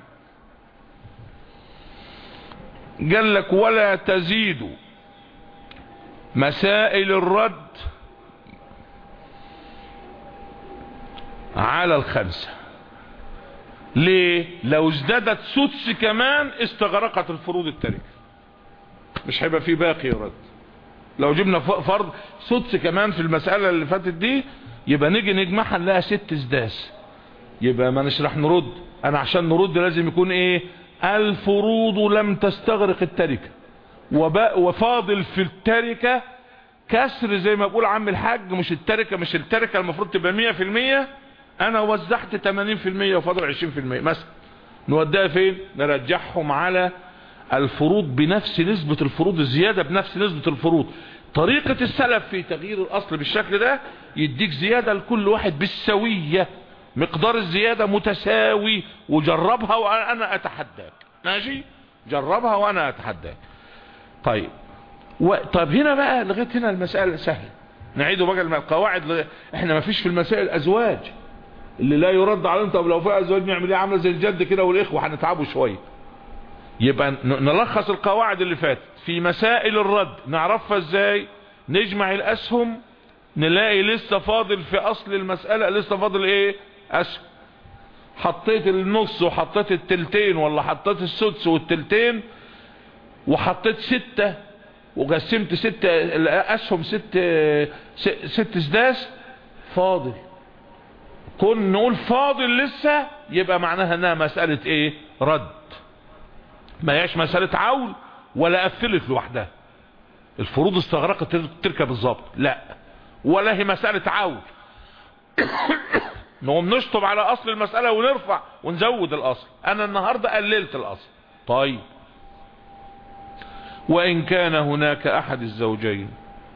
قال لك ولا تزيد مسائل الرد على الخمسة ليه لو ازدادت سدس كمان استغرقت الفروض التركة مش هيبقى في باقي رد لو جبنا فرض سدس كمان في المسألة اللي فاتت دي يبقى نيجي نجمعها نلاقي ست ازداس يبقى ما نشرح نرد انا عشان نرد لازم يكون ايه الفروض لم تستغرق التركة وفاضل في التركة كسر زي ما بقول عم الحاج مش التركة مش التركة المفروض تبقى مية في المية انا وزعت تمانين في المية وفاضل عشرين في المية مثلا نوديها فين نرجعهم على الفروض بنفس نسبة الفروض الزيادة بنفس نسبة الفروض طريقة السلف في تغيير الاصل بالشكل ده يديك زيادة لكل واحد بالسوية مقدار الزيادة متساوي وجربها وانا اتحداك ماشي جربها وانا اتحداك طيب و... طيب هنا بقى لغايه هنا المسألة سهلة نعيده بقى القواعد لغ... احنا ما فيش في المسائل ازواج اللي لا يرد عليهم طب لو في ازواج نعمل ايه عامله زي الجد كده والاخوه هنتعبوا شويه يبقى نلخص القواعد اللي فاتت في مسائل الرد نعرفها ازاي نجمع الاسهم نلاقي لسه فاضل في اصل المسألة لسه فاضل ايه اسهم حطيت النص وحطيت التلتين ولا حطيت السدس والتلتين وحطيت ستة وقسمت ستة اسهم ست ست سداس فاضل كن نقول فاضل لسه يبقى معناها انها مسألة ايه رد ما هياش مسألة عول ولا قفلت لوحدها الفروض استغرقت تركب بالظبط لا ولا هي مسألة عول نقوم نشطب على اصل المسألة ونرفع ونزود الاصل انا النهاردة قللت الاصل طيب وان كان هناك احد الزوجين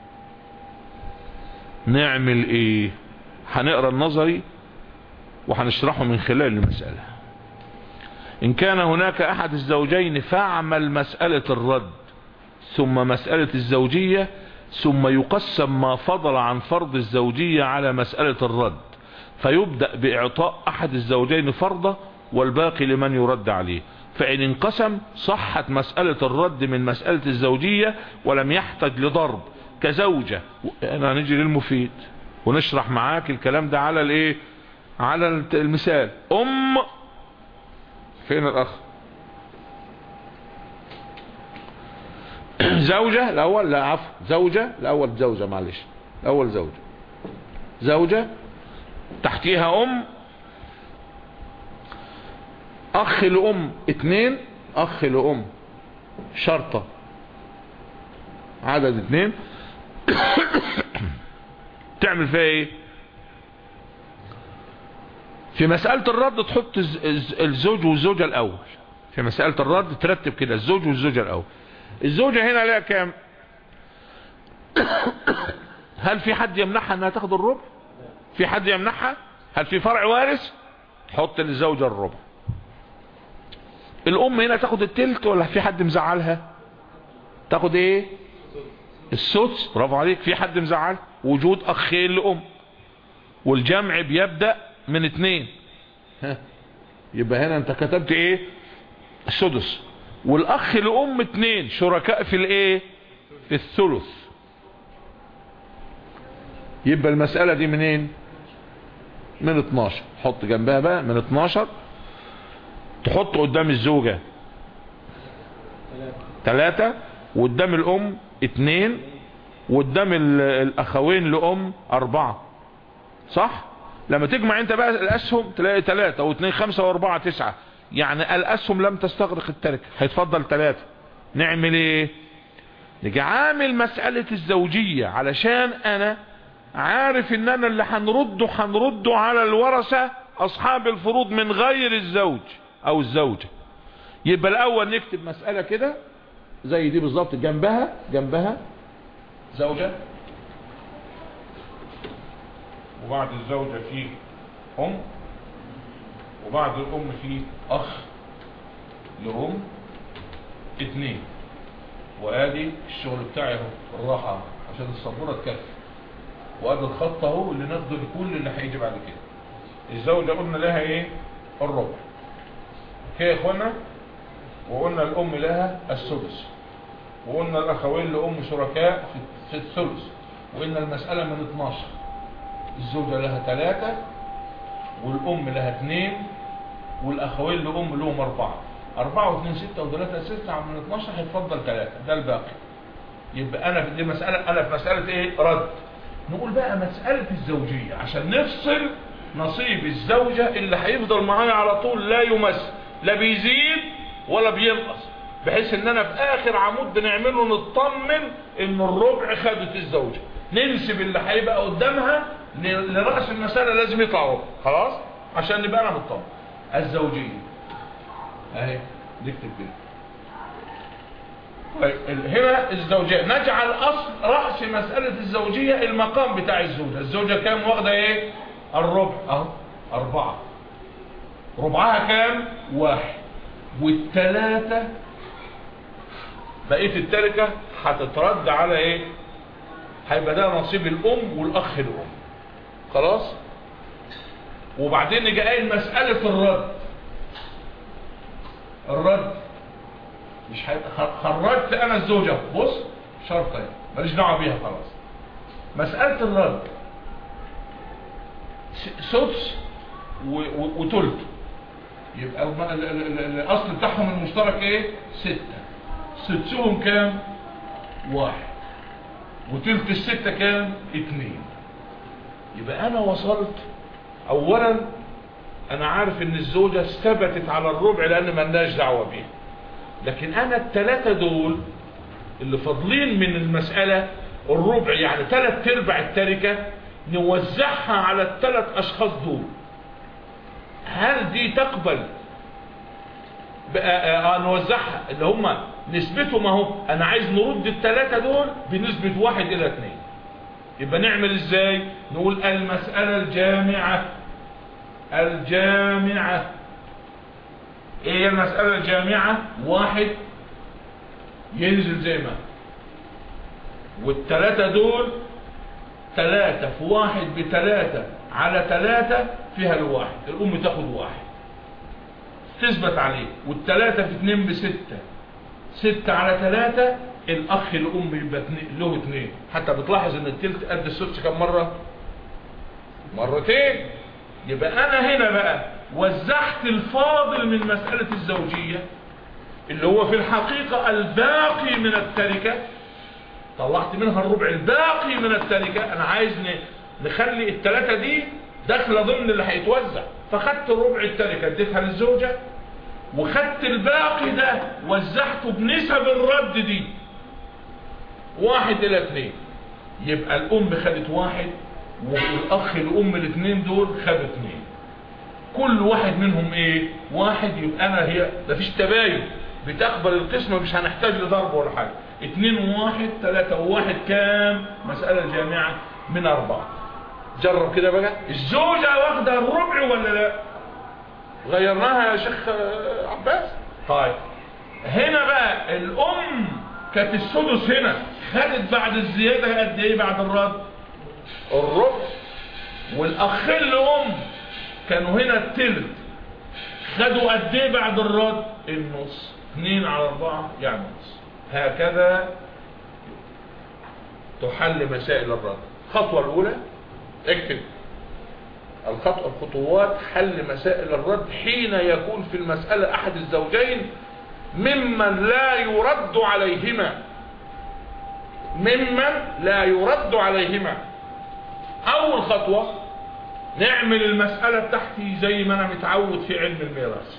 نعمل ايه هنقرا النظري وهنشرحه من خلال المسألة ان كان هناك احد الزوجين فاعمل مسألة الرد ثم مسألة الزوجية ثم يقسم ما فضل عن فرض الزوجية على مسألة الرد فيبدأ باعطاء احد الزوجين فرضه والباقي لمن يرد عليه فإن انقسم صحت مسألة الرد من مسألة الزوجية ولم يحتج لضرب كزوجة انا نجي للمفيد ونشرح معاك الكلام ده على الايه على المثال ام فين الاخ زوجة الاول لا عفو زوجة الاول زوجة معلش الاول زوجة زوجة تحتيها ام اخ لام اتنين اخ لام شرطة عدد اتنين تعمل فيها ايه في مسألة الرد تحط الزوج والزوجة الاول في مسألة الرد ترتب كده الزوج والزوجة الاول الزوجة هنا لها كام هل في حد يمنحها انها تاخد الربع في حد يمنحها هل في فرع وارث حط للزوجة الربع الام هنا تاخد التلت ولا في حد مزعلها تاخد ايه السدس برافو عليك في حد مزعل وجود اخين لام والجمع بيبدأ من اتنين ها يبقى هنا انت كتبت ايه السدس والاخ لام اتنين شركاء في الايه في الثلث يبقى المسألة دي منين من 12 حط جنبها بقى من 12 تحط قدام الزوجة ثلاثة وقدام الام اتنين وقدام الاخوين لام اربعة صح لما تجمع انت بقى الاسهم تلاقي ثلاثة واثنين خمسة واربعة تسعة يعني الاسهم لم تستغرق التركة هيتفضل ثلاثة نعمل ايه نجي عامل مسألة الزوجية علشان انا عارف ان انا اللي هنرده هنرده على الورثة اصحاب الفروض من غير الزوج او الزوجة يبقى الاول نكتب مسألة كده زي دي بالظبط جنبها جنبها زوجة وبعد الزوجة في ام وبعد الام في اخ لام اتنين وادي الشغل بتاعي اهو الراحة عشان السبورة تكفي وادي الخط اهو اللي ناخده لكل اللي هيجي بعد كده الزوجة قلنا لها ايه الربع كده يا اخوانا وقلنا الام لها السدس وقلنا الاخوين لام شركاء في الثلث وقلنا المسألة من 12 الزوجة لها ثلاثة والام لها اثنين والاخوين لام لهم اربعة اربعة واثنين ستة وثلاثة ستة من 12 هيتفضل ثلاثة ده الباقي يبقى انا في دي مسألة انا في مسألة ايه رد نقول بقى مسألة الزوجية عشان نفصل نصيب الزوجة اللي هيفضل معايا على طول لا يمس لا بيزيد ولا بينقص بحيث ان انا في اخر عمود بنعمله نطمن ان الربع خدت الزوجة ننسب اللي هيبقى قدامها لرأس المسألة لازم يطلع ربع خلاص عشان نبقى انا مطمن الزوجية اهي نكتب كده طيب هنا الزوجية نجعل اصل رأس مسألة الزوجية المقام بتاع الزوجة الزوجة كام واخدة ايه الربع اهو اربعة ربعها كام واحد والتلاتة بقية التركة هتترد على ايه هيبقى ده نصيب الام والاخ الام خلاص وبعدين نجي قايل مسألة الرد الرد مش هيبقى خرجت انا الزوجة بص شرطين ماليش دعوه بيها خلاص مسألة الرد سدس وتلت يبقى الاصل بتاعهم المشترك ايه ستة سدسهم كام واحد وتلت الستة كام اتنين يبقى انا وصلت اولا انا عارف ان الزوجة ثبتت على الربع لان ملناش دعوة بيها لكن انا التلاتة دول اللي فاضلين من المسألة الربع يعني تلات ارباع التركة نوزعها على التلات اشخاص دول هل دي تقبل بقى نوزعها اللي هم نسبتهم اهو انا عايز نرد التلاتة دول بنسبة واحد الى اتنين يبقى نعمل ازاي نقول المسألة الجامعة الجامعة ايه هي المسألة الجامعة واحد ينزل زي ما والتلاتة دول تلاتة في واحد بتلاتة على تلاتة فيها الواحد الام تاخد واحد تثبت عليه والتلاتة في اتنين بستة ستة على تلاتة الاخ الام يبقى اتنين له اتنين حتى بتلاحظ ان التلت قد السدس كم مرة مرتين يبقى انا هنا بقى وزعت الفاضل من مسألة الزوجية اللي هو في الحقيقة الباقي من التركة طلعت منها الربع الباقي من التركة انا عايز ن- نخلي التلاتة دي داخله ضمن اللي هيتوزع فخدت ربع التركة اديتها للزوجة وخدت الباقي ده وزعته بنسب الرد دي واحد الى اتنين يبقى الام خدت واحد والاخ الام الاثنين دول خدوا اتنين كل واحد منهم ايه واحد يبقى انا هي مفيش تباين بتقبل القسمة مش هنحتاج لضرب ولا حاجة اتنين وواحد تلاتة وواحد كام مسألة جامعة من اربعة جرب كده بقى الزوجة واخدة الربع ولا لا غيرناها يا شيخ آه، عباس طيب هنا بقى الام كانت السدس هنا خدت بعد الزيادة قد ايه بعد الرد الربع والاخين لام كانوا هنا التلت خدوا قد ايه بعد الرد النص اتنين على اربعة يعني نص هكذا تحل مسائل الرد الخطوة الاولى اكتب الخطوة الخطوات حل مسائل الرد حين يكون في المسألة احد الزوجين ممن لا يرد عليهما ممن لا يرد عليهما اول خطوة نعمل المسألة بتاعتي زي ما انا متعود في علم الميراث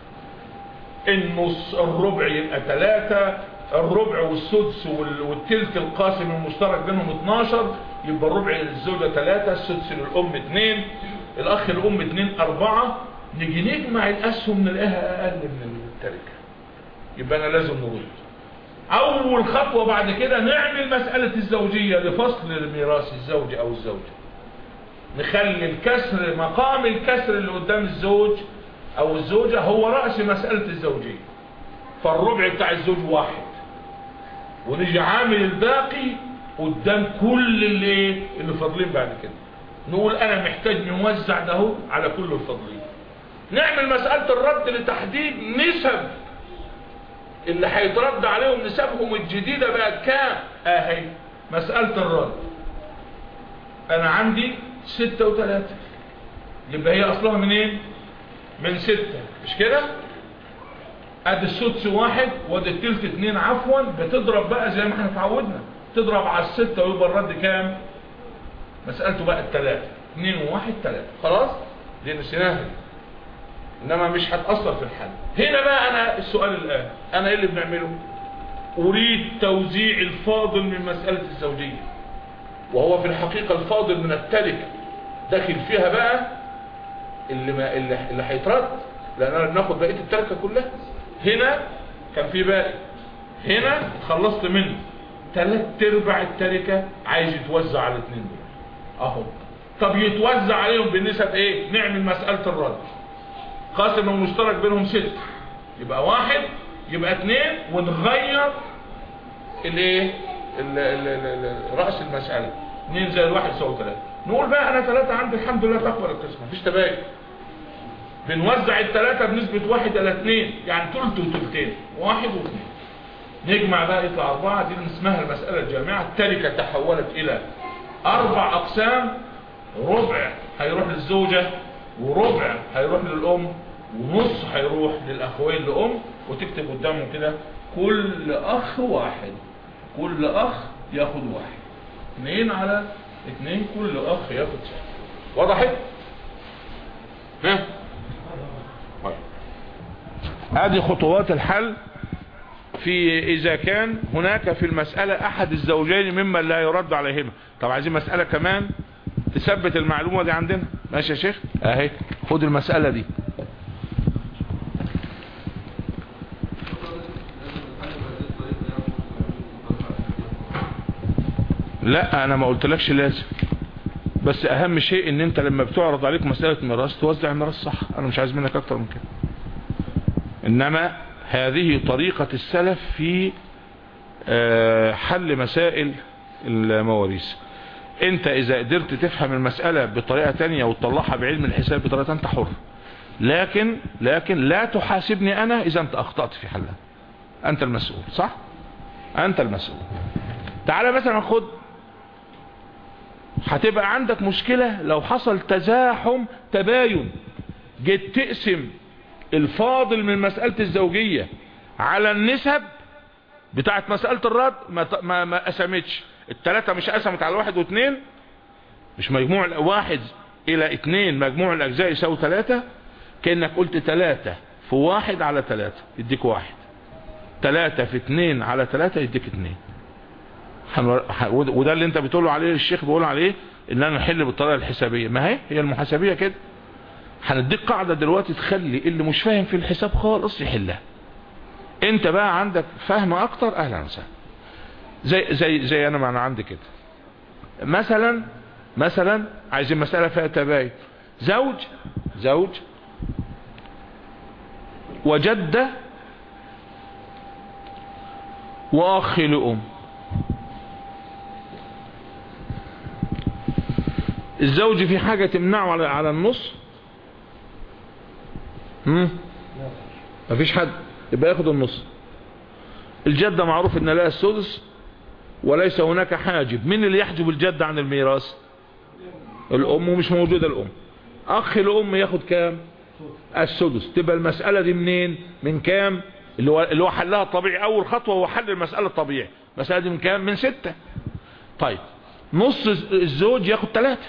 النص الربع يبقى ثلاثة الربع والسدس وال- والتلت القاسم المشترك بينهم 12 يبقى الربع للزوجة ثلاثة السدس للأم اثنين الأخ الأم اثنين أربعة نيجي نجمع الأسهم نلاقيها أقل من التركة يبقى أنا لازم نريد أول خطوة بعد كده نعمل مسألة الزوجية لفصل الميراث الزوجي أو الزوجة نخلي الكسر مقام الكسر اللي قدام الزوج او الزوجة هو رأس مسألة الزوجية فالربع بتاع الزوج واحد ونيجي عامل الباقي قدام كل اللي ايه اللي فاضلين بعد كده نقول انا محتاج نوزع ده هو على كل الفاضلين نعمل مسألة الرد لتحديد نسب اللي هيترد عليهم نسبهم الجديدة بقت كام اهي مسألة الرد انا عندي ستة وثلاثة يبقى هي اصلها منين من ستة مش كده ادي السدس واحد وادي التلت اتنين عفوا بتضرب بقى زي ما احنا اتعودنا تضرب على الستة ويبقى الرد كام مسألته بقى التلاتة اتنين وواحد تلاتة خلاص دي نسيناها انما مش هتأثر في الحل هنا بقى انا السؤال الان انا ايه اللي بنعمله اريد توزيع الفاضل من مسألة الزوجية وهو في الحقيقة الفاضل من التركة داخل فيها بقى اللي ما اللي, اللي هيترد لان بناخد بقيه التركه كلها هنا كان في باقي هنا خلصت منه ثلاث ارباع التركه عايز يتوزع على الاثنين دول اهو طب يتوزع عليهم بالنسب ايه نعمل مساله الرد قاسم المشترك بينهم ستة يبقى واحد يبقى اثنين ونغير الايه ال- ال- ال- ال- راس المساله اثنين زائد واحد يساوي ثلاثه نقول بقى انا ثلاثه عندي الحمد لله تقبل القسمه مفيش تباين بنوزع الثلاثه بنسبه واحد الى اثنين يعني ثلث وثلثين واحد واثنين نجمع بقى يطلع اربعه دي اللي اسمها المساله الجامعه التركه تحولت الى اربع اقسام ربع هيروح للزوجه وربع هيروح للام ونص هيروح للاخوين لام وتكتب قدامهم كده كل اخ واحد كل اخ ياخد واحد اثنين على اثنين كل اخ ياخد سهم وضحت ها طيب. ادي خطوات الحل في اذا كان هناك في المسألة احد الزوجين ممن لا يرد عليهما طب عايزين مسألة كمان تثبت المعلومة دي عندنا ماشي يا شيخ اهي خد المسألة دي لا انا ما قلتلكش لازم بس اهم شيء ان انت لما بتعرض عليك مسألة ميراث توزع الميراث صح انا مش عايز منك اكتر من كده انما هذه طريقة السلف في آه، حل مسائل المواريث انت اذا قدرت تفهم المسألة بطريقة تانية وتطلعها بعلم الحساب بطريقة انت حر لكن لكن لا تحاسبني انا اذا انت اخطأت في حلها انت المسؤول صح انت المسؤول تعالى مثلا خد هتبقى عندك مشكلة لو حصل تزاحم تباين جيت تقسم الفاضل من مسألة الزوجية على النسب بتاعت مسألة الرد ما, ما, ما قسمتش التلاتة مش قسمت على واحد واثنين مش مجموع واحد الى اتنين مجموع الاجزاء يساوي تلاتة كأنك قلت تلاتة في واحد على تلاتة يديك واحد تلاتة في اتنين على تلاتة يديك اتنين وده اللي انت بتقوله عليه الشيخ بيقول عليه ان انا نحل بالطريقة الحسابية ما هي هي المحاسبية كده هنديك قاعدة دلوقتي تخلي اللي مش فاهم في الحساب خالص يحلها انت بقى عندك فهم اكتر اهلا وسهلا زي زي زي انا ما انا عندي كده مثلا مثلا عايزين مسألة فيها تباين زوج زوج وجدة واخ لأم الزوج في حاجة تمنعه على على النص هم؟ مفيش حد يبقى ياخد النص الجدة معروف ان لها السدس وليس هناك حاجب مين اللي يحجب الجدة عن الميراث الام ومش موجودة الام اخ الام ياخد كام السدس تبقى المسألة دي منين من كام اللي هو, اللي هو حلها طبيعي اول خطوة هو حل المسألة الطبيعي المسألة دي من كام من ستة طيب نص الزوج ياخد ثلاثة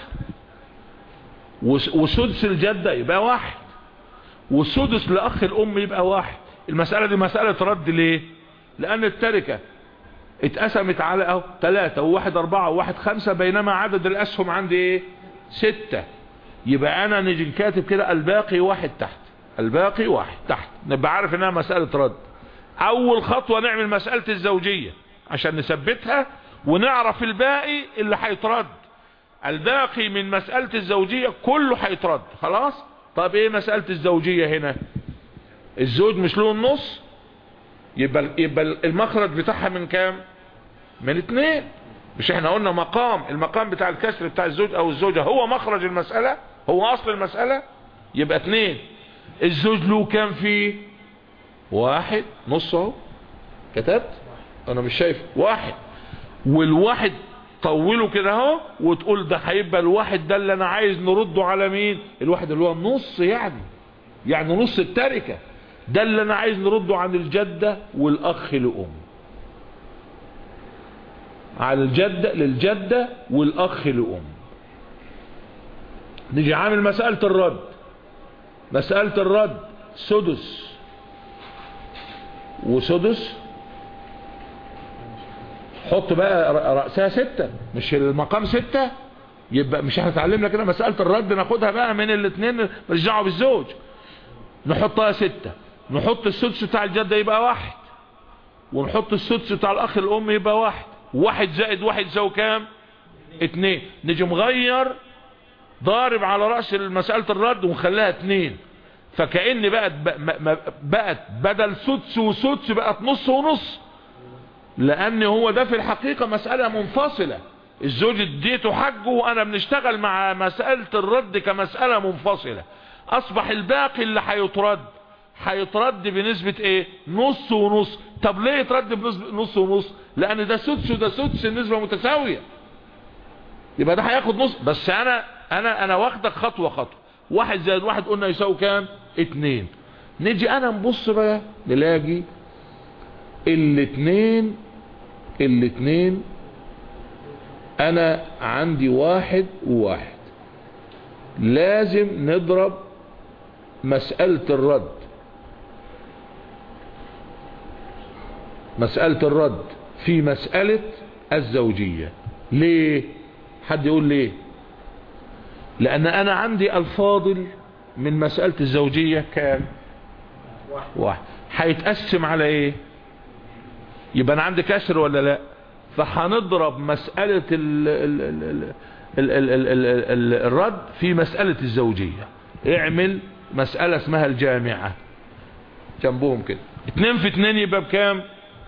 وسدس الجدة يبقى واحد والسدس لأخ الأم يبقى واحد المسألة دي مسألة رد ليه لأن التركة اتقسمت على اهو ثلاثة وواحد أربعة وواحد خمسة بينما عدد الأسهم عندي ايه ستة يبقى أنا نجي كاتب كده الباقي واحد تحت الباقي واحد تحت نبقى عارف انها مسألة رد أول خطوة نعمل مسألة الزوجية عشان نثبتها ونعرف الباقي اللي هيترد الباقي من مسألة الزوجية كله هيترد خلاص طب ايه مسألة الزوجية هنا الزوج مش له النص يبقى, يبقى المخرج بتاعها من كام من اتنين مش احنا قلنا مقام المقام بتاع الكسر بتاع الزوج او الزوجة هو مخرج المسألة هو اصل المسألة يبقى اتنين الزوج له كام فيه واحد نص اهو كتبت انا مش شايف واحد والواحد طوله كده اهو وتقول ده هيبقى الواحد ده اللي انا عايز نرده على مين الواحد اللي هو النص يعني يعني نص التركة ده اللي انا عايز نرده عن الجدة والاخ لأم على الجدة للجدة والاخ لأم نيجي عامل مسألة الرد مسألة الرد سدس وسدس حط بقى رأسها ستة مش المقام ستة يبقى مش احنا اتعلمنا كده مسألة الرد ناخدها بقى من الاثنين نرجعوا بالزوج نحطها ستة نحط السدس بتاع الجدة يبقى واحد ونحط السدس بتاع الاخ الام يبقى واحد واحد زائد واحد يساوي كام اتنين نيجي مغير ضارب على رأس مسألة الرد ونخليها اتنين فكأن بقت بقت بدل سدس وسدس بقت نص ونص لان هو ده في الحقيقة مسألة منفصلة الزوج اديته حقه وانا بنشتغل مع مسألة الرد كمسألة منفصلة اصبح الباقي اللي هيترد هيترد بنسبة ايه نص ونص طب ليه يترد بنسبة نص ونص لان ده سدس وده سدس النسبة متساوية يبقى ده هياخد نص بس انا انا انا واخدك خطوة خطوة واحد زائد واحد قلنا يساوي كام اتنين نيجي انا نبص بقى نلاقي الاتنين الاتنين انا عندي واحد وواحد لازم نضرب مسألة الرد مسألة الرد في مسألة الزوجية ليه حد يقول ليه لان انا عندي الفاضل من مسألة الزوجية كام واحد هيتقسم على ايه يبقى انا عندي كسر ولا لا فهنضرب مسألة ال ال ال ال ال ال ال ال الرد في مسألة الزوجية اعمل مسألة اسمها الجامعة جنبهم كده اتنين في اتنين يبقى بكام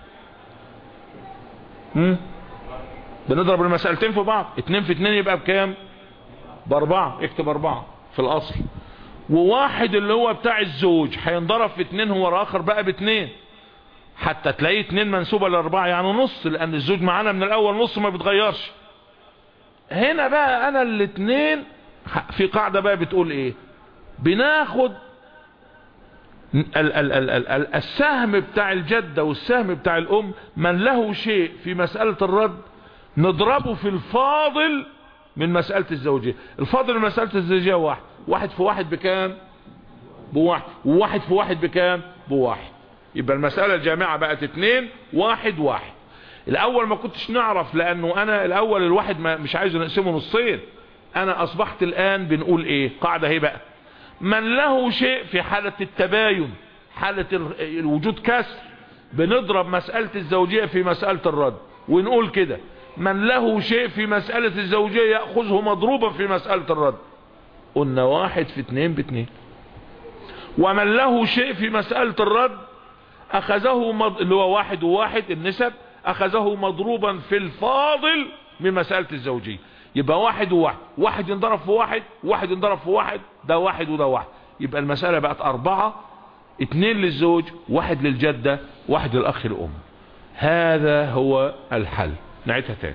هم؟ بنضرب المسألتين في بعض اتنين في اتنين يبقى بكام باربعة اكتب اربعة في الاصل وواحد اللي هو بتاع الزوج هينضرب في اتنين هو الاخر بقى باتنين حتى تلاقيه اتنين منسوبة لاربعة يعني نص لان الزوج معانا من الاول نص ما بتغيرش هنا بقى انا الاتنين في قاعدة بقى بتقول ايه بناخد ال ال ال ال ال السهم بتاع الجدة والسهم بتاع الام من له شيء في مسألة الرد نضربه في الفاضل من مسألة الزوجية الفاضل من مسألة الزوجية واحد واحد في واحد بكام بواحد وواحد في واحد بكام بواحد يبقى المسألة الجامعة بقت اتنين واحد واحد الاول ما كنتش نعرف لانه انا الاول الواحد ما مش عايز نقسمه نصين انا اصبحت الان بنقول ايه قاعدة هي بقى من له شيء في حالة التباين حالة الوجود كسر بنضرب مسألة الزوجية في مسألة الرد ونقول كده من له شيء في مسألة الزوجية يأخذه مضروبا في مسألة الرد قلنا واحد في اتنين باتنين ومن له شيء في مسألة الرد أخذه مض... اللي هو واحد وواحد النسب أخذه مضروبا في الفاضل من مسألة الزوجية يبقى واحد وواحد واحد ينضرب في واحد واحد ينضرب في واحد ده واحد وده واحد يبقى المسألة بقت أربعة اتنين للزوج واحد للجدة واحد للأخ الأم هذا هو الحل نعيدها تاني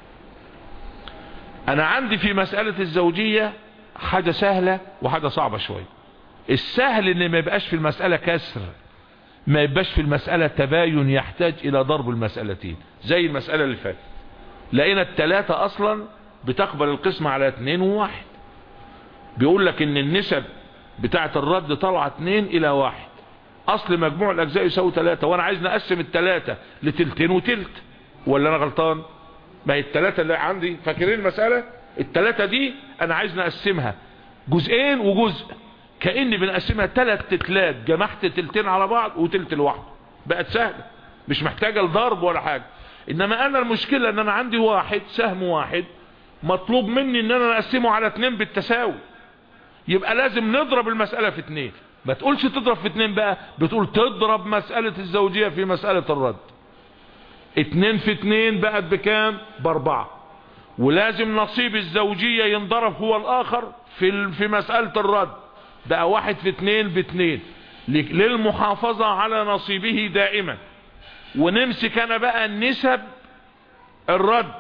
أنا عندي في مسألة الزوجية حاجة سهلة وحاجة صعبة شوية السهل ان ما يبقاش في المسألة كسر ما يبقاش في المسألة تباين يحتاج الى ضرب المسألتين زي المسألة اللي فاتت لقينا التلاتة اصلا بتقبل القسمة على اتنين وواحد بيقول لك ان النسب بتاعة الرد طلع اتنين الى واحد اصل مجموع الاجزاء يساوي تلاتة وانا عايز نقسم التلاتة لتلتين وتلت ولا انا غلطان ما هي التلاتة اللي عندي فاكرين المسألة التلاتة دي انا عايز نقسمها جزئين وجزء كأني بنقسمها تلات تتلات جمعت تلتين على بعض وتلت لوحده بقت سهلة مش محتاجة لضرب ولا حاجة انما انا المشكلة ان انا عندي واحد سهم واحد مطلوب مني ان انا اقسمه على اتنين بالتساوي يبقى لازم نضرب المسألة في اتنين ما تقولش تضرب في اتنين بقى بتقول تضرب مسألة الزوجية في مسألة الرد اتنين في اتنين بقت بكام باربعة ولازم نصيب الزوجية ينضرب هو الاخر في في مسألة الرد بقى واحد في اتنين باتنين للمحافظة على نصيبه دائما ونمسك انا بقى النسب الرد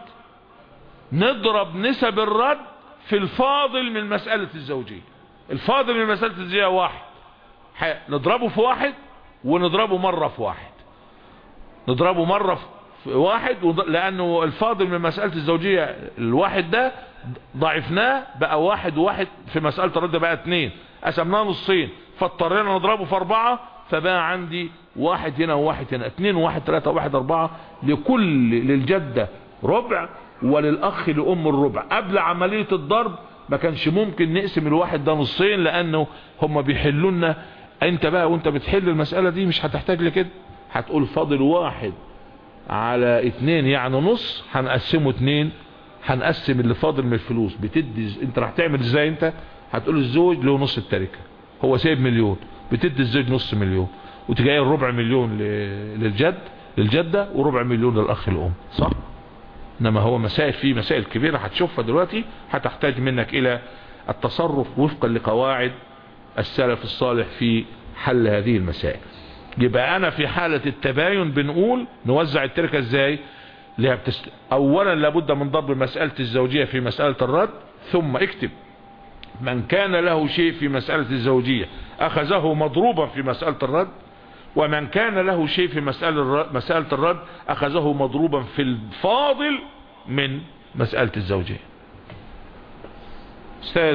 نضرب نسب الرد في الفاضل من مسألة الزوجية الفاضل من مسألة الزوجية واحد نضربه في واحد ونضربه مرة في واحد نضربه مرة في واحد لانه الفاضل من مسألة الزوجية الواحد ده ضعفناه بقى واحد وواحد في مسألة الرد بقى اتنين قسمناه نصين فاضطرينا نضربه في اربعة فبقى عندي واحد هنا وواحد هنا اتنين وواحد تلاتة وواحد اربعة لكل للجدة ربع وللاخ لام الربع قبل عملية الضرب ما كانش ممكن نقسم الواحد ده نصين لانه هم بيحلوا لنا انت بقى وانت بتحل المسألة دي مش هتحتاج لكده هتقول فاضل واحد على اتنين يعني نص هنقسمه اتنين هنقسم اللي فاضل من الفلوس بتدي انت راح تعمل ازاي انت هتقول الزوج له نص التركة هو سايب مليون بتدي الزوج نص مليون وتجي ربع مليون للجد للجدة وربع مليون للاخ الام صح انما هو مسائل فيه مسائل كبيرة هتشوفها دلوقتي هتحتاج منك الى التصرف وفقا لقواعد السلف الصالح في حل هذه المسائل يبقى انا في حالة التباين بنقول نوزع التركة ازاي بتست... اولا لابد من ضرب مسألة الزوجية في مسألة الرد ثم اكتب من كان له شيء في مسألة الزوجية اخذه مضروبا في مسألة الرد ومن كان له شيء في مسألة الرد, مسألة الرد اخذه مضروبا في الفاضل من مسألة الزوجية استاذ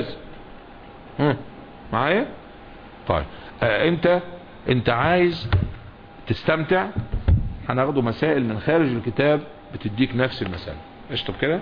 معايا طيب آه انت انت عايز تستمتع هناخده مسائل من خارج الكتاب بتديك نفس المسألة اشطب كده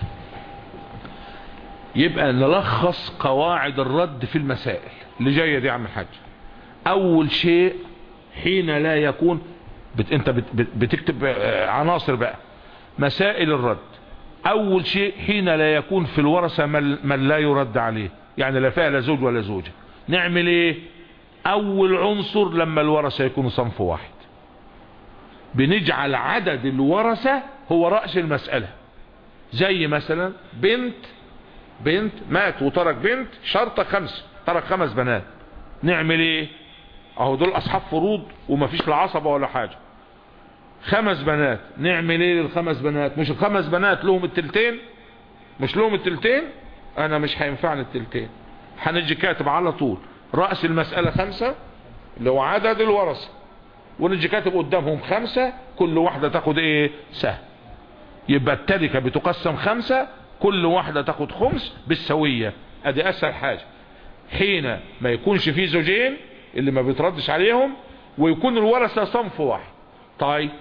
يبقى نلخص قواعد الرد في المسائل اللي جاية دي عم الحاج اول شيء حين لا يكون بت... انت بت... بت... بتكتب عناصر بقى مسائل الرد اول شيء حين لا يكون في الورثة من... من لا يرد عليه يعني لا فيها لا زوج ولا زوجة نعمل ايه اول عنصر لما الورثة يكونوا صنف واحد بنجعل عدد الورثة هو رأس المسألة زي مثلا بنت بنت مات وترك بنت شرطة خمسة ترك خمس بنات نعمل ايه اهو دول اصحاب فروض ومفيش لا عصبة ولا حاجة خمس بنات نعمل ايه للخمس بنات مش الخمس بنات لهم التلتين مش لهم التلتين انا مش هينفعني التلتين هنجي كاتب على طول رأس المسألة خمسة اللي هو عدد الورثة ونجي كاتب قدامهم خمسة كل واحدة تاخد ايه سهم يبقى التركة بتقسم خمسة كل واحدة تاخد خمس بالسوية ادي اسهل حاجة حين ما يكونش فيه زوجين اللي ما بيتردش عليهم ويكون الورثة صنف واحد طيب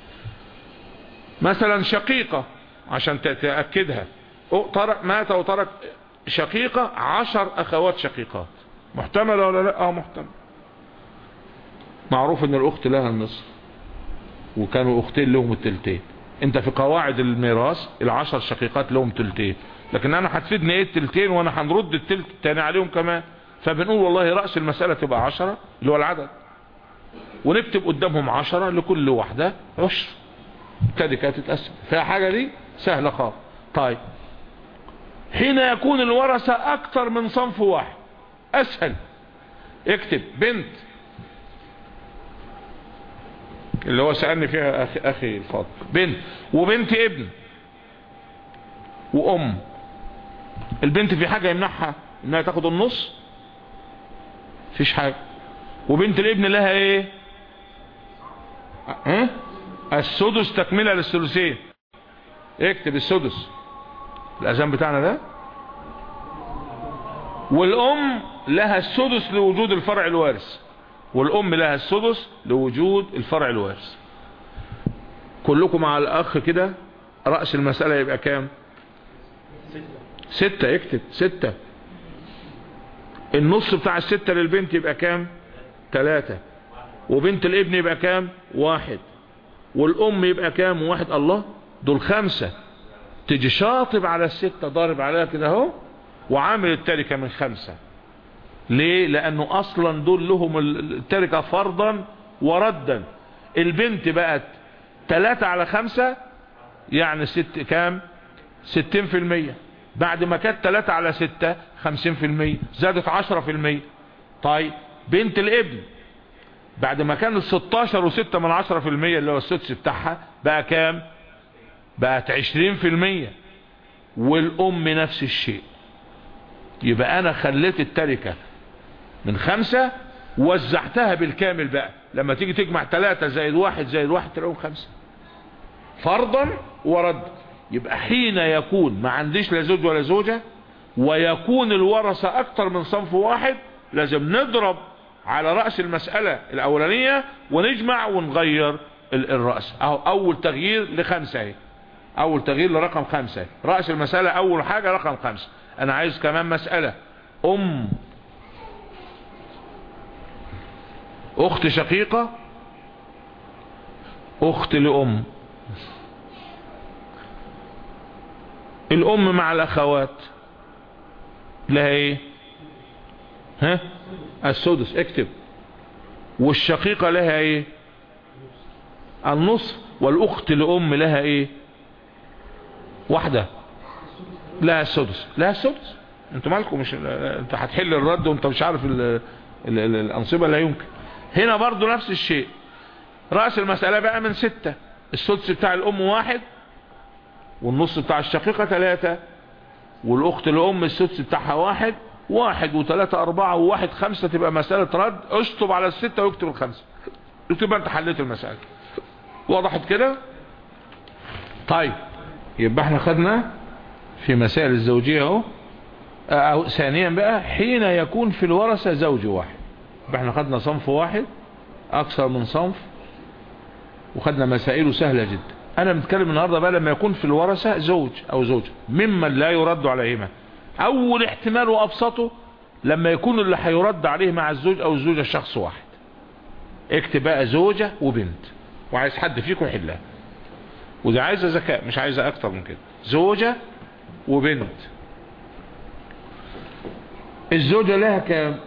مثلا شقيقة عشان تأكدها ترك مات وترك شقيقة عشر اخوات شقيقات محتملة ولا لا اه محتمل معروف ان الاخت لها النصف وكانوا اختين لهم التلتين انت في قواعد الميراث العشر شقيقات لهم تلتين لكن انا هتفيدني ايه التلتين وانا هنرد التلت التاني عليهم كمان فبنقول والله رأس المسألة تبقى عشرة اللي هو العدد ونكتب قدامهم عشرة لكل واحدة عشر كده كانت تتقسم فيها حاجة دي سهلة خالص طيب حين يكون الورثة اكتر من صنف واحد اسهل اكتب بنت اللي هو سألني فيها أخي, أخي الفاضل بنت وبنت ابن وأم البنت في حاجة يمنعها انها تاخد النص فيش حاجة وبنت الابن لها ايه ها السدس تكملة للثلثين اكتب السدس الاذان بتاعنا ده والام لها السدس لوجود الفرع الوارث والام لها السدس لوجود الفرع الوارث كلكم مع الاخ كده رأس المسألة يبقى كام ستة اكتب ستة النص بتاع الستة للبنت يبقى كام تلاتة وبنت الابن يبقى كام واحد والام يبقى كام واحد الله دول خمسة تجي شاطب على الستة ضارب عليها كده اهو وعامل التركة من خمسة ليه لانه اصلا دول لهم التركة فرضا وردا البنت بقت تلاتة على خمسة يعني ست كام ستين في المية بعد ما كانت تلاتة على ستة خمسين في المية زادت عشرة في المية طيب بنت الابن بعد ما كانت ستاشر وستة من عشرة في المية اللي هو السدس بتاعها بقى كام بقت عشرين في المية والام نفس الشيء يبقى انا خليت التركة من خمسة وزعتها بالكامل بقى لما تيجي تجمع ثلاثة زائد واحد زائد واحد تلاقيهم خمسة فرضا ورد يبقى حين يكون ما عنديش لا زوج ولا زوجة ويكون الورثة اكتر من صنف واحد لازم نضرب على رأس المسألة الاولانية ونجمع ونغير الرأس اهو اول تغيير لخمسة اهي اول تغيير لرقم خمسة رأس المسألة اول حاجة رقم خمسة انا عايز كمان مسألة ام اخت شقيقة اخت لام الام مع الاخوات لها ايه ها السدس اكتب والشقيقة لها ايه النصف والاخت لام لها ايه واحدة لها السدس لها السدس انتوا مالكم مش انت هتحل الرد وانت مش عارف ال... ال... ال... الانصبة لا يمكن هنا برضو نفس الشيء رأس المسألة بقى من ستة السدس بتاع الام واحد والنص بتاع الشقيقة ثلاثة والاخت الام السدس بتاعها واحد واحد وثلاثة اربعة وواحد خمسة تبقى مسألة رد اشطب على الستة ويكتب الخمسة يكتب انت حليت المسألة وضحت كده طيب يبقى احنا خدنا في مسائل الزوجية اهو أو ثانيا بقى حين يكون في الورثة زوج واحد يبقى احنا خدنا صنف واحد اكثر من صنف وخدنا مسائله سهلة جدا انا بنتكلم النهاردة بقى لما يكون في الورثة زوج او زوجة ممن لا يرد عليهما اول احتمال وابسطه لما يكون اللي هيرد عليه مع الزوج او الزوجة شخص واحد اكتب بقى زوجة وبنت وعايز حد فيكم يحلها ودي عايزة ذكاء مش عايزة اكتر من كده زوجة وبنت الزوجة لها كام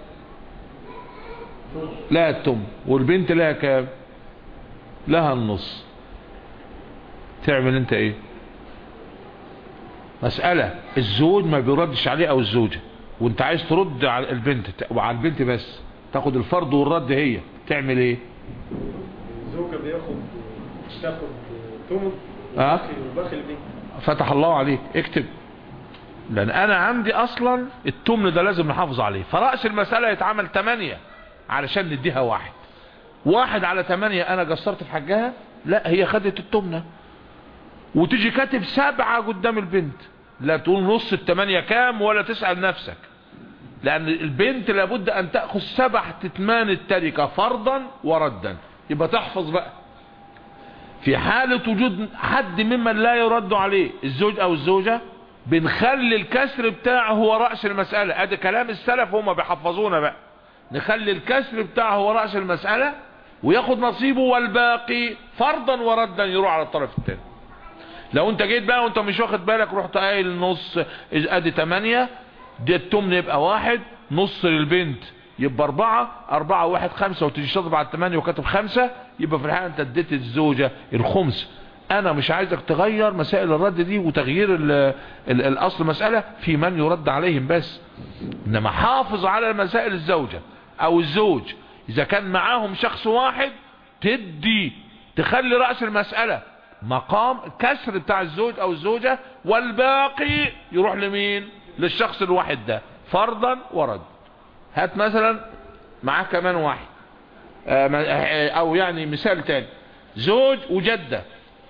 لها التم والبنت لها كام لها النص تعمل انت ايه مسألة الزوج ما بيردش عليه او الزوجة وانت عايز ترد على البنت وعلى البنت بس تاخد الفرض والرد هي تعمل ايه الزوجة بياخد تاخد ثمن اه والباقي البيت فتح الله عليك اكتب لان انا عندي اصلا التمن ده لازم نحافظ عليه فرأس المسألة يتعمل 8 علشان نديها واحد واحد على 8 انا قصرت في حقها لا هي خدت التمنة وتيجي كاتب سبعة قدام البنت لا تقول نص التمانية كام ولا تسأل نفسك لان البنت لابد ان تأخذ سبع تتمان التركة فرضا وردا يبقى تحفظ بقى في حالة وجود حد ممن لا يرد عليه الزوج او الزوجة بنخلي الكسر بتاعه هو رأس المسألة ادي كلام السلف هم بيحفظونا بقى نخلي الكسر بتاعه هو رأس المسألة وياخد نصيبه والباقي فرضا وردا يروح على الطرف الثاني لو انت جيت بقى وانت مش واخد بالك رحت قايل نص ادي 8 دي التمن يبقى واحد نص للبنت يبقى اربعة اربعة واحد خمسة وتيجي شاطب على الثمانية وكاتب خمسة يبقى في الحقيقة انت اديت الزوجة الخمس انا مش عايزك تغير مسائل الرد دي وتغيير ال ال الاصل مسألة في من يرد عليهم بس انما حافظ على مسائل الزوجة او الزوج اذا كان معاهم شخص واحد تدي تخلي رأس المسألة مقام كسر بتاع الزوج او الزوجة والباقي يروح لمين للشخص الواحد ده فرضا ورد هات مثلا معاه كمان واحد آه، ما- آه، او يعني مثال تاني زوج وجدة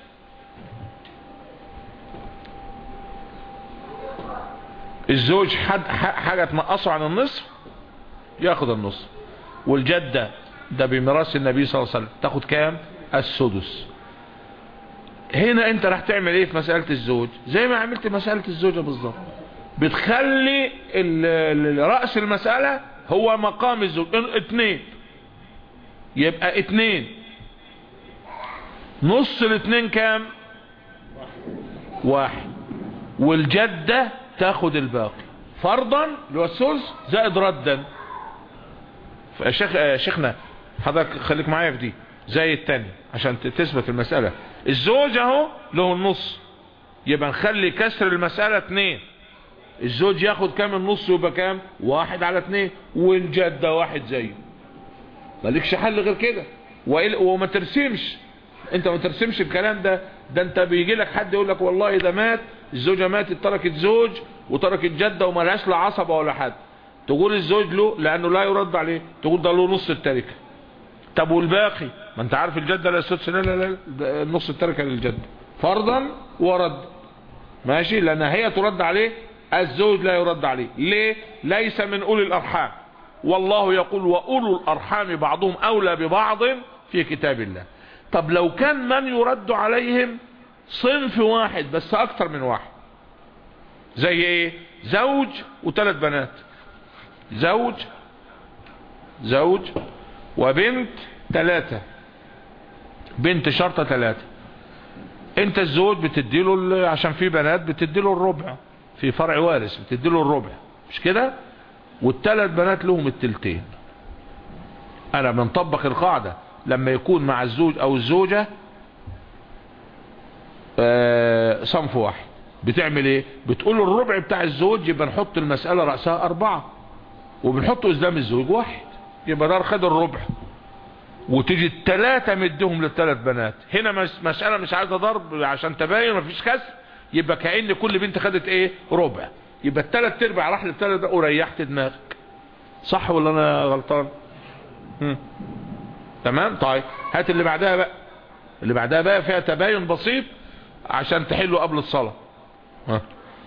الزوج حد ح- حاجة تنقصه عن النصف ياخد النصف والجدة ده بميراث النبي صلى الله عليه وسلم تاخد كام السدس هنا انت راح تعمل ايه في مسألة الزوج زي ما عملت مسألة الزوجة بالظبط بتخلي ال- ال- رأس المسألة هو مقام الزوج اه، اتنين يبقى اتنين نص الاتنين كام واحد والجدة تاخد الباقي فرضا اللي هو الثلث زائد ردا يا شيخ يا شيخنا حضرتك خليك معايا في دي زي التاني عشان ت- تثبت المسألة الزوج اهو له النص يبقى نخلي كسر المسألة اتنين الزوج ياخد كام النص يبقى كام واحد على اتنين والجدة واحد زيه مالكش حل غير كده وإل- وما ترسمش انت ما ترسمش الكلام ده ده انت بيجي لك حد يقول لك والله ده مات الزوجة ماتت تركت زوج وتركت جدة وملهاش لا عصبة ولا حد تقول الزوج له لانه لا يرد عليه تقول ده له نص التركة طب والباقي ما انت عارف الجدة لا السدس لا لا لا ده نص التركة للجدة فرضا ورد ماشي لان هي ترد عليه الزوج لا يرد عليه ليه ليس من اولي الارحام والله يقول واولو الارحام بعضهم اولى ببعض في كتاب الله طب لو كان من يرد عليهم صنف واحد بس اكتر من واحد زي ايه زوج وثلاث بنات زوج زوج وبنت ثلاثة بنت شرطة ثلاثة انت الزوج بتديله ال- عشان في بنات بتديله الربع في فرع وارث بتديله الربع مش كده والثلاث بنات لهم التلتين انا بنطبق القاعدة لما يكون مع الزوج او الزوجة آه، صنف واحد بتعمل ايه بتقول الربع بتاع الزوج يبقى نحط المسألة رأسها اربعة وبنحط قدام الزوج واحد يبقى ده خد الربع وتيجي التلاتة مدهم للثلاث بنات هنا مس- مسألة مش عايزة ضرب عشان تباين مفيش كسر يبقى كأن كل بنت خدت ايه ربع يبقى التلات ارباع راح للتلات ده وريحت دماغك صح ولا انا غلطان هم. تمام طيب هات اللي بعدها بقى اللي بعدها بقى فيها تباين بسيط عشان تحله قبل الصلاة ها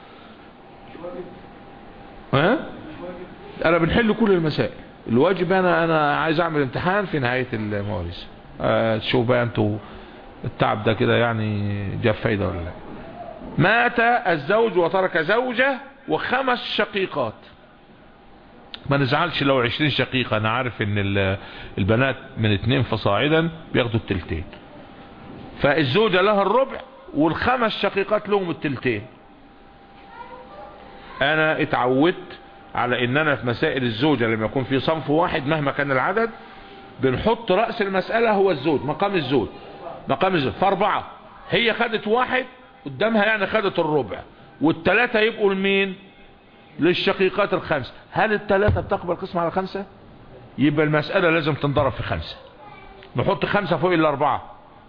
ها انا بنحل كل المسائل الواجب انا انا عايز اعمل امتحان في نهاية المواريث آه تشوف بقى انتوا التعب ده كده يعني جاب فايدة ولا لا مات الزوج وترك زوجة وخمس شقيقات ما نزعلش لو عشرين شقيقة انا عارف ان ال- البنات من اتنين فصاعدا بياخدوا التلتين فالزوجة لها الربع والخمس شقيقات لهم التلتين انا اتعودت على ان انا في مسائل الزوجة لما يكون في صنف واحد مهما كان العدد بنحط رأس المسألة هو الزوج مقام الزوج مقام الزوج فاربعة هي خدت واحد قدامها يعني خدت الربع والتلاتة يبقوا لمين للشقيقات الخمس هل الثلاثة بتقبل قسمة على خمسة يبقى المسألة لازم تنضرب في خمسة نحط خمسة فوق الاربعة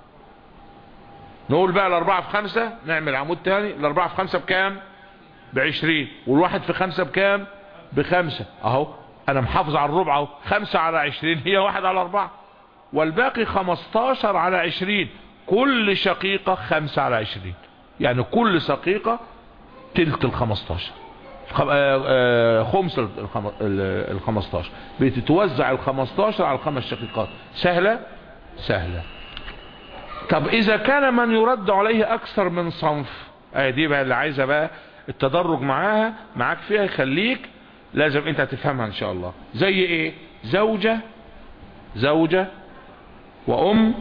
نقول بقى الاربعة في خمسة نعمل عمود تاني الاربعة في خمسة بكام بعشرين والواحد في خمسة بكام بخمسة اهو انا محافظ على الربع اهو خمسة على عشرين هي واحد على اربعة والباقي خمستاشر على عشرين كل شقيقة خمسة على عشرين يعني كل شقيقة تلت الخمستاشر خم- آه، آه، خمس الخم- ال- الخمستاشر بتتوزع الخمستاشر على الخمس شقيقات سهلة سهلة طب اذا كان من يرد عليه اكثر من صنف اه دي بقى اللي عايزة بقى التدرج معاها معاك فيها يخليك لازم انت تفهمها ان شاء الله زي ايه زوجة زوجة وام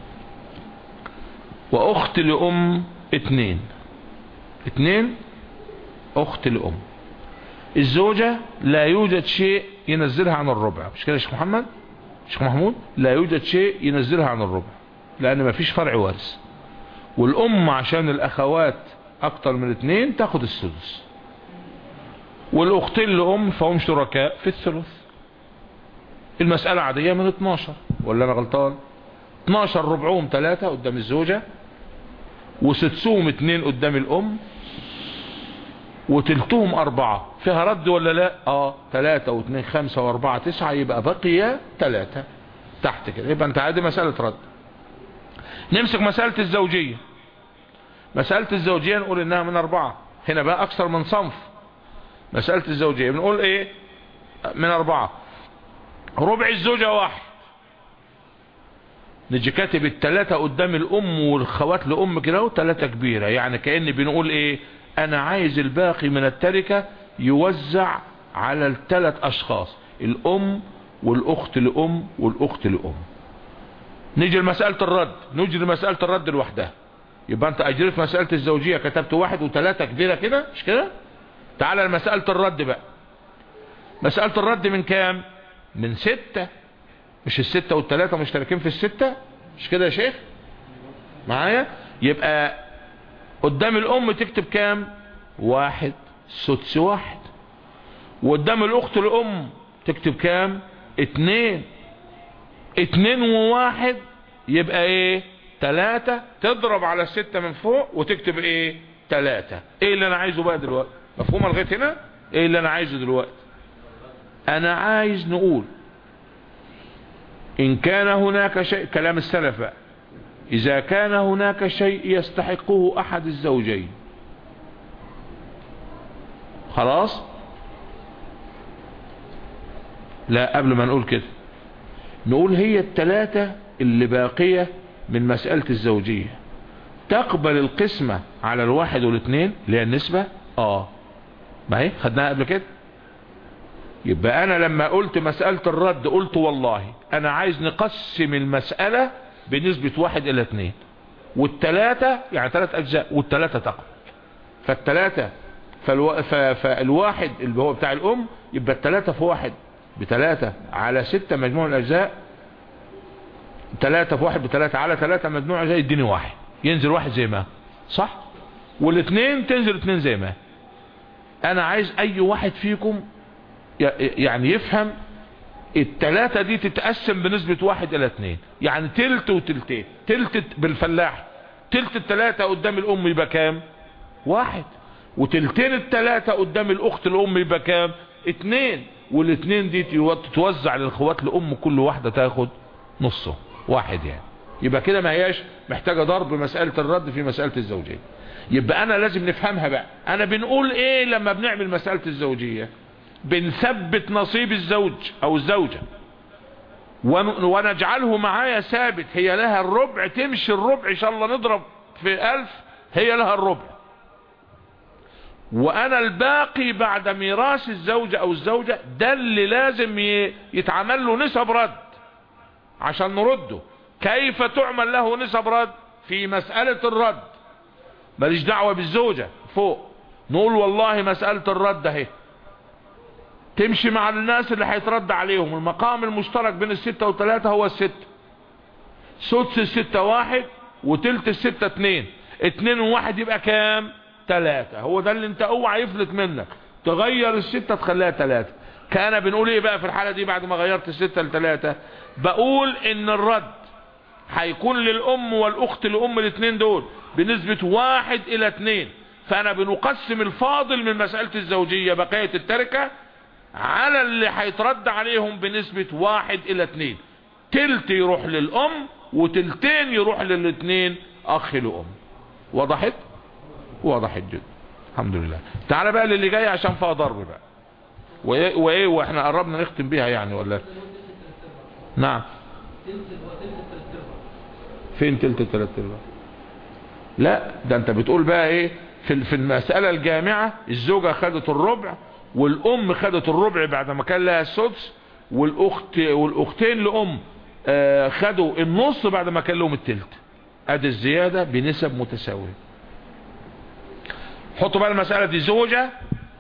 واخت لام اتنين اتنين اخت لام الزوجة لا يوجد شيء ينزلها عن الربع مش كده يا شيخ محمد شيخ محمود لا يوجد شيء ينزلها عن الربع لان مفيش فرع وارث والام عشان الاخوات اكتر من اتنين تاخد السدس والاختين لام فهم شركاء في الثلث المسألة عادية من 12 ولا انا غلطان 12 ربعهم ثلاثة قدام الزوجة وسدسهم اتنين قدام الام وتلتهم اربعة فيها رد ولا لا اه ثلاثة واثنين خمسة واربعة تسعة يبقى بقي ثلاثة تحت كده يبقى انت عادي مسألة رد نمسك مسألة الزوجية مسألة الزوجية نقول انها من اربعة هنا بقى اكثر من صنف مسألة الزوجية بنقول ايه من اربعة ربع الزوجة واحد نجي كاتب التلاتة قدام الام والخوات لام كده وتلاتة كبيرة يعني كأن بنقول ايه انا عايز الباقي من التركة يوزع على الثلاث اشخاص الام والاخت لام والاخت لام نيجي لمسألة الرد نيجي لمسألة الرد لوحدها يبقى انت اجريت مسألة الزوجية كتبت واحد وثلاثة كبيرة كده مش كده تعال لمسألة الرد بقى مسألة الرد من كام من ستة مش الستة والثلاثة مشتركين في الستة مش كده يا شيخ معايا يبقى قدام الام تكتب كام واحد سدس واحد وقدام الاخت الام تكتب كام اتنين اتنين وواحد يبقى ايه تلاتة تضرب على الستة من فوق وتكتب ايه تلاتة ايه اللي انا عايزه بقى دلوقتي مفهومة لغاية هنا ايه اللي انا عايزه دلوقتي انا عايز نقول ان كان هناك شيء كلام السلف بقى اذا كان هناك شيء يستحقه احد الزوجين خلاص لا قبل ما نقول كده نقول هي التلاتة اللي باقية من مسألة الزوجية تقبل القسمة على الواحد والاثنين اللي هي النسبة اه ما هي خدناها قبل كده يبقى انا لما قلت مسألة الرد قلت والله انا عايز نقسم المسألة بنسبة واحد الى اثنين والتلاتة يعني ثلاث اجزاء والتلاتة تقبل فالتلاتة فالو... ف... فالواحد اللي هو بتاع الام يبقى التلاتة في واحد بتلاتة على ستة مجموع الاجزاء تلاتة في واحد بتلاتة على تلاتة مجموع زي يديني واحد ينزل واحد زي ما صح والاثنين تنزل اثنين زي ما انا عايز اي واحد فيكم يعني يفهم التلاتة دي تتقسم بنسبة واحد الى اثنين يعني تلت وتلتين تلت بالفلاح تلت التلاتة قدام الام يبقى كام واحد وتلتين التلاتة قدام الاخت الام يبقى كام اتنين والاثنين دي تتوزع للخوات لام كل واحدة تاخد نصه واحد يعني يبقى كده ما هياش محتاجة ضرب مسألة الرد في مسألة الزوجية يبقى انا لازم نفهمها بقى انا بنقول ايه لما بنعمل مسألة الزوجية بنثبت نصيب الزوج او الزوجة ونجعله معايا ثابت هي لها الربع تمشي الربع ان شاء الله نضرب في الف هي لها الربع وانا الباقي بعد ميراث الزوجة او الزوجة ده اللي لازم يتعمل له نسب رد عشان نرده كيف تعمل له نسب رد في مسألة الرد ماليش دعوة بالزوجة فوق نقول والله مسألة الرد اهي تمشي مع الناس اللي هيترد عليهم المقام المشترك بين الستة والتلاتة هو الستة سدس الستة واحد وتلت الستة اتنين اتنين وواحد يبقى كام تلاتة هو ده اللي انت اوعى يفلت منك تغير الستة تخليها ثلاثة كان بنقول ايه بقى في الحالة دي بعد ما غيرت الستة لثلاثة بقول ان الرد هيكون للام والاخت لام الاثنين دول بنسبة واحد الى اثنين فانا بنقسم الفاضل من مسألة الزوجية بقية التركة على اللي هيترد عليهم بنسبة واحد الى اثنين تلت يروح للام وتلتين يروح للاثنين اخ لام وضحت وضحت جدا الحمد لله تعال بقى للي جاي عشان فيها ضرب بقى وايه وايه واحنا قربنا نختم بيها يعني ولا نعم فين تلت التلات ارباع لا ده انت بتقول بقى ايه في في المسألة الجامعة الزوجة خدت الربع والام خدت الربع بعد ما كان لها السدس والاخت والاختين لام آه خدوا النص بعد ما كان لهم التلت ادي الزيادة بنسب متساوية حطوا بقى المسألة دي زوجة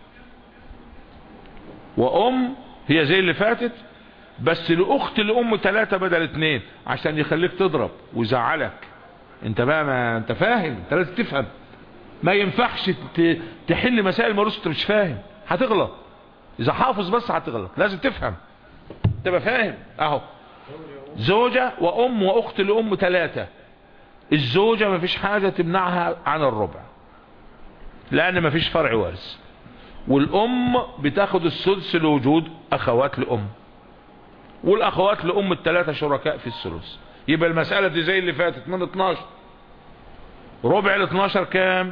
وام هي زي اللي فاتت بس الاخت لام ثلاثة بدل اتنين عشان يخليك تضرب ويزعلك انت بقى ما انت فاهم انت لازم تفهم ما ينفعش ت- تحل مسائل مروس انت مش فاهم هتغلط اذا حافظ بس هتغلط لازم تفهم تبقى فاهم اهو زوجة وام واخت لام ثلاثة الزوجة ما فيش حاجة تمنعها عن الربع لان ما فيش فرع وارث والام بتاخد السدس لوجود اخوات لام والاخوات لام الثلاثة شركاء في الثلث يبقى المسألة دي زي اللي فاتت من 12 ربع ال 12 كام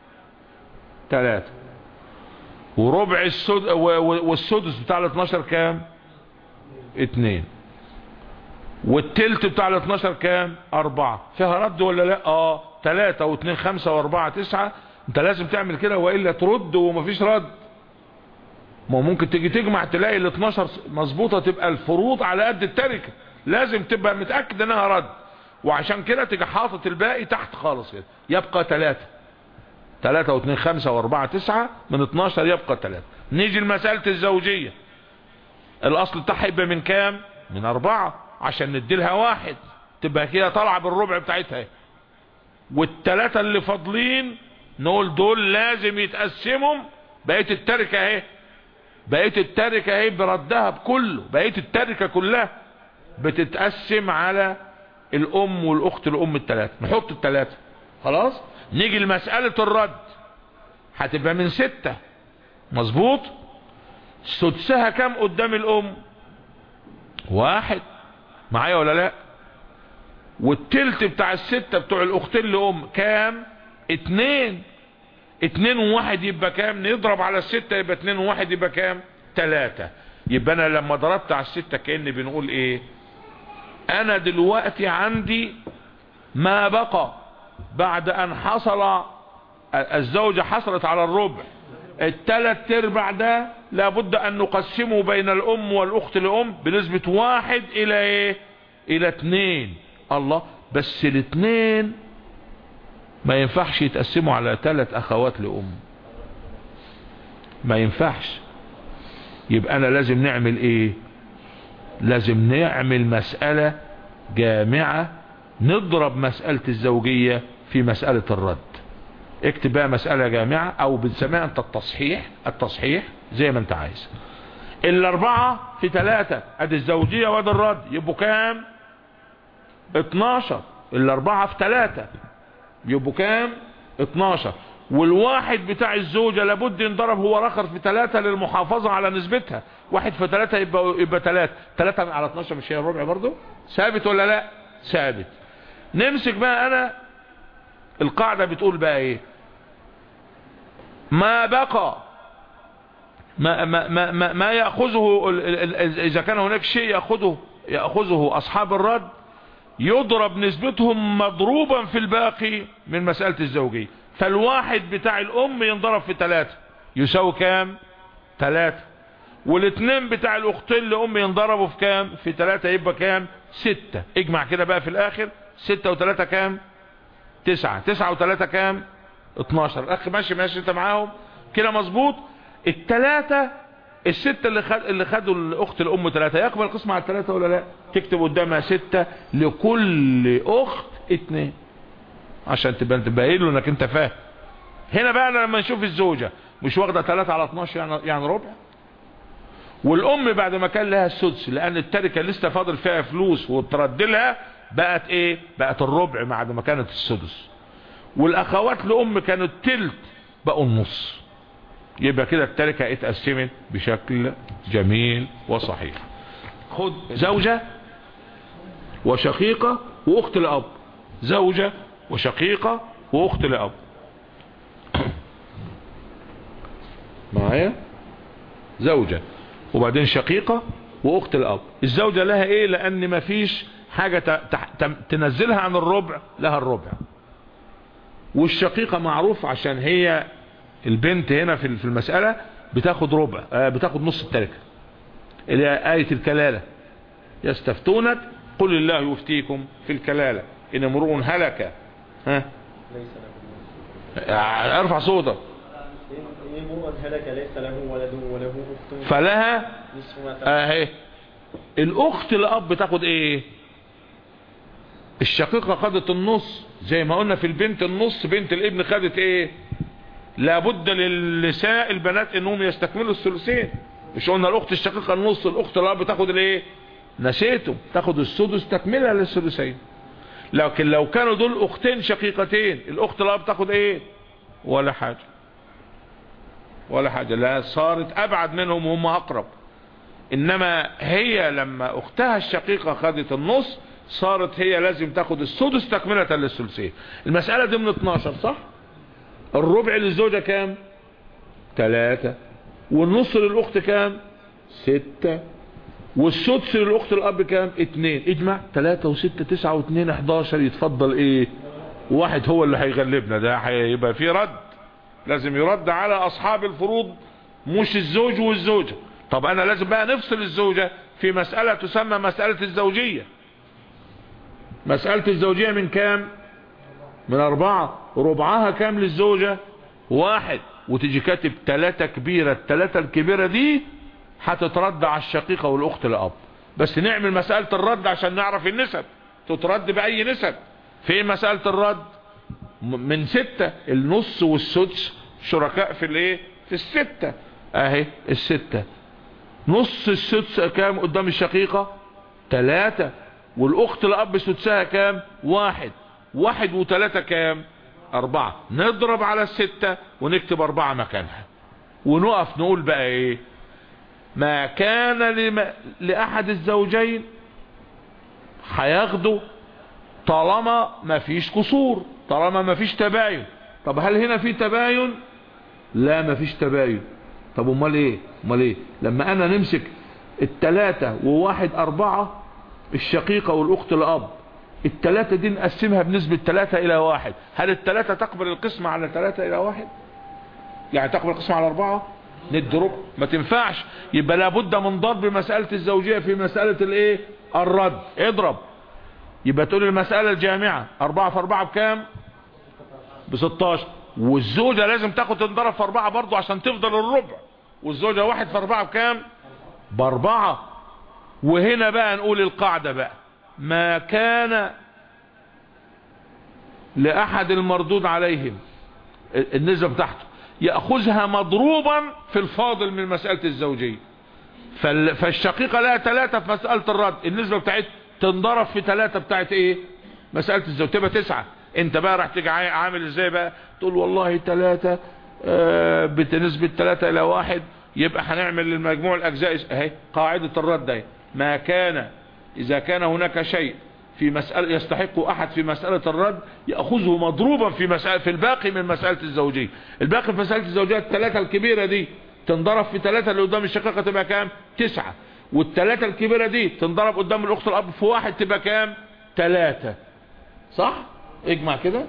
3 وربع السد و- و- والسدس بتاع ال 12 كام 2 والتلت بتاع ال 12 كام 4 فيها رد ولا لا اه 3 و2 5 و4 9 انت لازم تعمل كده والا ترد ومفيش رد ما هو ممكن تيجي تجمع تلاقي ال 12 مظبوطه تبقى الفروض على قد التركه لازم تبقى متاكد انها رد وعشان كده تيجي حاطط الباقي تحت خالص كده يبقى 3 3 و2 5 و4 9 من 12 يبقى 3 نيجي لمساله الزوجيه الاصل بتاعها يبقى من كام من 4 عشان ندي لها واحد تبقى كده طالعه بالربع بتاعتها والثلاثه اللي فاضلين نقول دول لازم يتقسموا بقيه التركه اهي بقيه التركه اهي بردها بكله بقيه التركه كلها بتتقسم على الام والاخت الام الثلاثه نحط الثلاثه خلاص نيجي لمساله الرد هتبقى من ستة مظبوط سدسها كام قدام الام واحد معايا ولا لا والتلت بتاع الستة بتوع الاختين لام كام اتنين اتنين وواحد يبقى كام نضرب على الستة يبقى اتنين وواحد يبقى كام تلاتة يبقى انا لما ضربت على الستة كأني بنقول ايه انا دلوقتي عندي ما بقى بعد ان حصل الزوجة حصلت على الربع التلات ارباع ده لابد ان نقسمه بين الام والاخت الام بنسبة واحد الى ايه الى اتنين الله بس الاتنين ما ينفعش يتقسموا على ثلاث اخوات لام ما ينفعش يبقى انا لازم نعمل ايه لازم نعمل مسألة جامعة نضرب مسألة الزوجية في مسألة الرد اكتب بقى مسألة جامعة او بنسميها انت التصحيح التصحيح زي ما انت عايز الاربعة في ثلاثة ادي الزوجية وادي الرد يبقوا كام 12 الاربعة في ثلاثة يبقوا كام 12 والواحد بتاع الزوجة لابد ينضرب هو الاخر في ثلاثة للمحافظة على نسبتها واحد في ثلاثة يبقى يبقى ثلاثة ثلاثة على 12 مش هي الربع برضو ثابت ولا لا ثابت نمسك بقى انا القاعدة بتقول بقى ايه ما بقى ما ما ما ما, ما ياخذه ال- ال- ال- اذا كان هناك شيء ياخذه ياخذه اصحاب الرد يضرب نسبتهم مضروبا في الباقي من مسألة الزوجية فالواحد بتاع الام ينضرب في ثلاثة يساوي كام ثلاثة والاثنين بتاع الاختين لام ينضربوا في كام في ثلاثة يبقى كام ستة اجمع كده بقى في الاخر ستة وثلاثة كام تسعة تسعة وثلاثة كام اتناشر الاخ ماشي ماشي انت معاهم كده مظبوط الثلاثة الستة اللي خد اللي خدوا الاخت الام ثلاثة يقبل القسم على الثلاثة ولا لا تكتب قدامها ستة لكل اخت اتنين عشان تبقى تبين له انك انت فاهم هنا بقى أنا لما نشوف الزوجة مش واخده 3 على 12 يعني يعني ربع والام بعد ما كان لها السدس لان التركه لسه فاضل فيها فلوس وترد لها بقت ايه بقت الربع بعد ما كانت السدس والاخوات لام كانوا التلت بقوا النص يبقى كده التركه اتقسمت بشكل جميل وصحيح خد زوجه وشقيقه واخت لاب زوجه وشقيقه واخت لاب معايا زوجة وبعدين شقيقة واخت الاب الزوجة لها ايه لان مفيش حاجة ت- تح- تم- تنزلها عن الربع لها الربع والشقيقة معروف عشان هي البنت هنا في في المسألة بتاخد ربع آه، بتاخد نص التركة اللي هي آية الكلالة يستفتونك قل الله يفتيكم في الكلالة ان امرؤ هلك ها ليس له آه، ارفع صوتك إن امرؤ هلك ليس له ولد وله أخت فلها نصف ما ترك اهي الاخت الاب تاخد ايه الشقيقة خدت النص زي ما قلنا في البنت النص بنت الابن خدت ايه لابد للنساء البنات انهم يستكملوا الثلثين مش قلنا الاخت الشقيقة النص الاخت الاب تاخد الايه نسيته تاخد السدس تكملها للثلثين لكن لو كانوا دول اختين شقيقتين الاخت الاب تاخد ايه ولا حاجة ولا حاجة لا صارت ابعد منهم وهم اقرب انما هي لما اختها الشقيقة خدت النص صارت هي لازم تاخد السدس تكملة للثلثين المسألة دي من 12 صح الربع للزوجة كام ثلاثة والنص للاخت كام ستة والسدس للاخت الاب كام اتنين اجمع ثلاثة وستة تسعة واتنين احداشر يتفضل ايه واحد هو اللي هيغلبنا ده هيبقى في رد لازم يرد على اصحاب الفروض مش الزوج والزوجة طب انا لازم بقى نفصل الزوجة في مسألة تسمى مسألة الزوجية مسألة الزوجية من كام من اربعة ربعها كام للزوجة واحد وتيجي كاتب تلاتة كبيرة التلاتة الكبيرة دي هتترد على الشقيقة والاخت الاب بس نعمل مسألة الرد عشان نعرف النسب تترد بأي نسب في مسألة الرد م- من ستة النص والسدس شركاء في الايه في الستة اهي الستة نص السدس كام قدام الشقيقة تلاتة والاخت الاب سدسها كام واحد واحد وتلاتة كام اربعة نضرب على الستة ونكتب اربعة مكانها ونقف نقول بقى ايه ما كان لم... لأحد الزوجين هياخده طالما ما فيش قصور طالما ما فيش تباين طب هل هنا في تباين لا ما فيش تباين طب امال ايه امال ايه لما انا نمسك التلاتة وواحد اربعة الشقيقة والاخت الاب التلاتة دي نقسمها بنسبة تلاتة الى واحد هل التلاتة تقبل القسمة على تلاتة الى واحد يعني تقبل القسمة على اربعة ندرب ما تنفعش يبقى لابد من ضرب مسألة الزوجية في مسألة الايه الرد اضرب يبقى تقول المسألة الجامعة اربعة في اربعة بكام بستاشر والزوجة لازم تاخد تنضرب في اربعة برضو عشان تفضل الربع والزوجة واحد في اربعة بكام باربعة وهنا بقى نقول القاعدة بقى ما كان لأحد المردود عليهم النسبة بتاعته يأخذها مضروبا في الفاضل من مسألة الزوجية فال- فالشقيقة لها ثلاثة في مسألة الرد النسبة بتاعت تنضرب في ثلاثة بتاعت ايه مسألة الزوج تبقى تسعة انت بقى راح تيجي عا- عامل ازاي بقى تقول والله ثلاثة آه بنسبة ثلاثة الى واحد يبقى هنعمل للمجموع الاجزاء اهي قاعدة الرد اهي ما كان اذا كان هناك شيء في مسألة يستحق احد في مسألة الرد يأخذه مضروبا في مسألة في الباقي من مسألة الزوجية الباقي في مسألة الزوجية الثلاثة الكبيرة دي تنضرب في ثلاثة اللي قدام الشقيقة تبقى كام تسعة والثلاثة الكبيرة دي تنضرب قدام الاخت الاب في واحد تبقى كام ثلاثة صح اجمع كده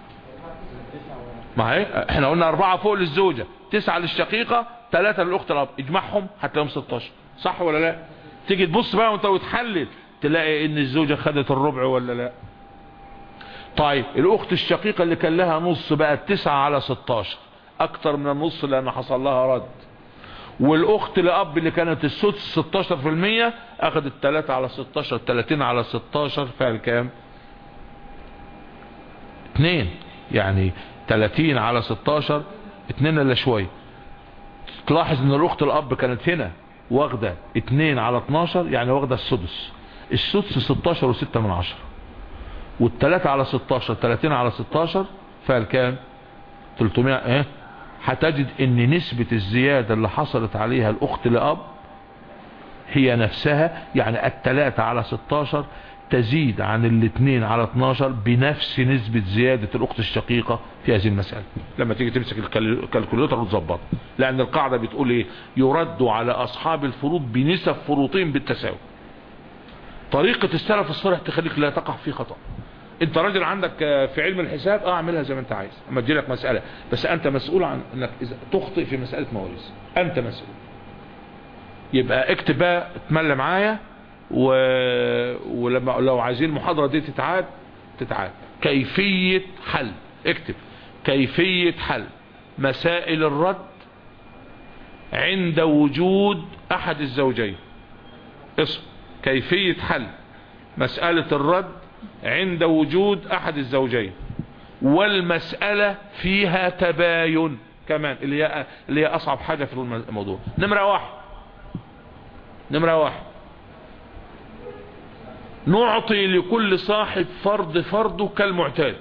ما هي احنا قلنا اربعة فوق للزوجة تسعة للشقيقة ثلاثة للاخت الاب اجمعهم هتلاقيهم 16 صح ولا لا تيجي تبص بقى وانت وتحلل تلاقي ان الزوجة خدت الربع ولا لا طيب الاخت الشقيقة اللي كان لها نص بقى تسعة على 16 اكتر من النص لان حصل لها رد والاخت لاب اللي كانت السدس 16% اخدت 3 على 16 30 على 16 فيها كام 2 يعني 30 على 16 2 الا شويه تلاحظ ان الاخت الاب كانت هنا واخدة 2 على 12 يعني واخدة السدس السدس 16 و6 من عشرة والتلاتة على 16 30 على 16 فالكام 300 ايه هتجد ان نسبة الزيادة اللي حصلت عليها الاخت لاب هي نفسها يعني التلاتة على 16 تزيد عن الاثنين على 12 بنفس نسبة زيادة الاخت الشقيقة في هذه المسألة لما تيجي تمسك الكال- الكالكوليتر وتظبط لان القاعدة بتقول ايه يرد على اصحاب الفروض بنسب فروضين بالتساوي طريقة السلف الصالح تخليك لا تقع في خطأ انت راجل عندك آه، في علم الحساب اه اعملها زي ما انت عايز اما تجي لك مسألة بس انت مسؤول عن انك اذا تخطئ في مسألة مواريث انت مسؤول يبقى اكتب بقى اتملى معايا و... ولما لو عايزين المحاضرة دي تتعاد تتعاد كيفية حل اكتب كيفية حل مسائل الرد عند وجود احد الزوجين اسم كيفية حل مسألة الرد عند وجود احد الزوجين والمسألة فيها تباين كمان اللي هي اللي هي اصعب حاجة في الموضوع نمرة واحد نمرة واحد نعطي لكل صاحب فرض فرضه كالمعتاد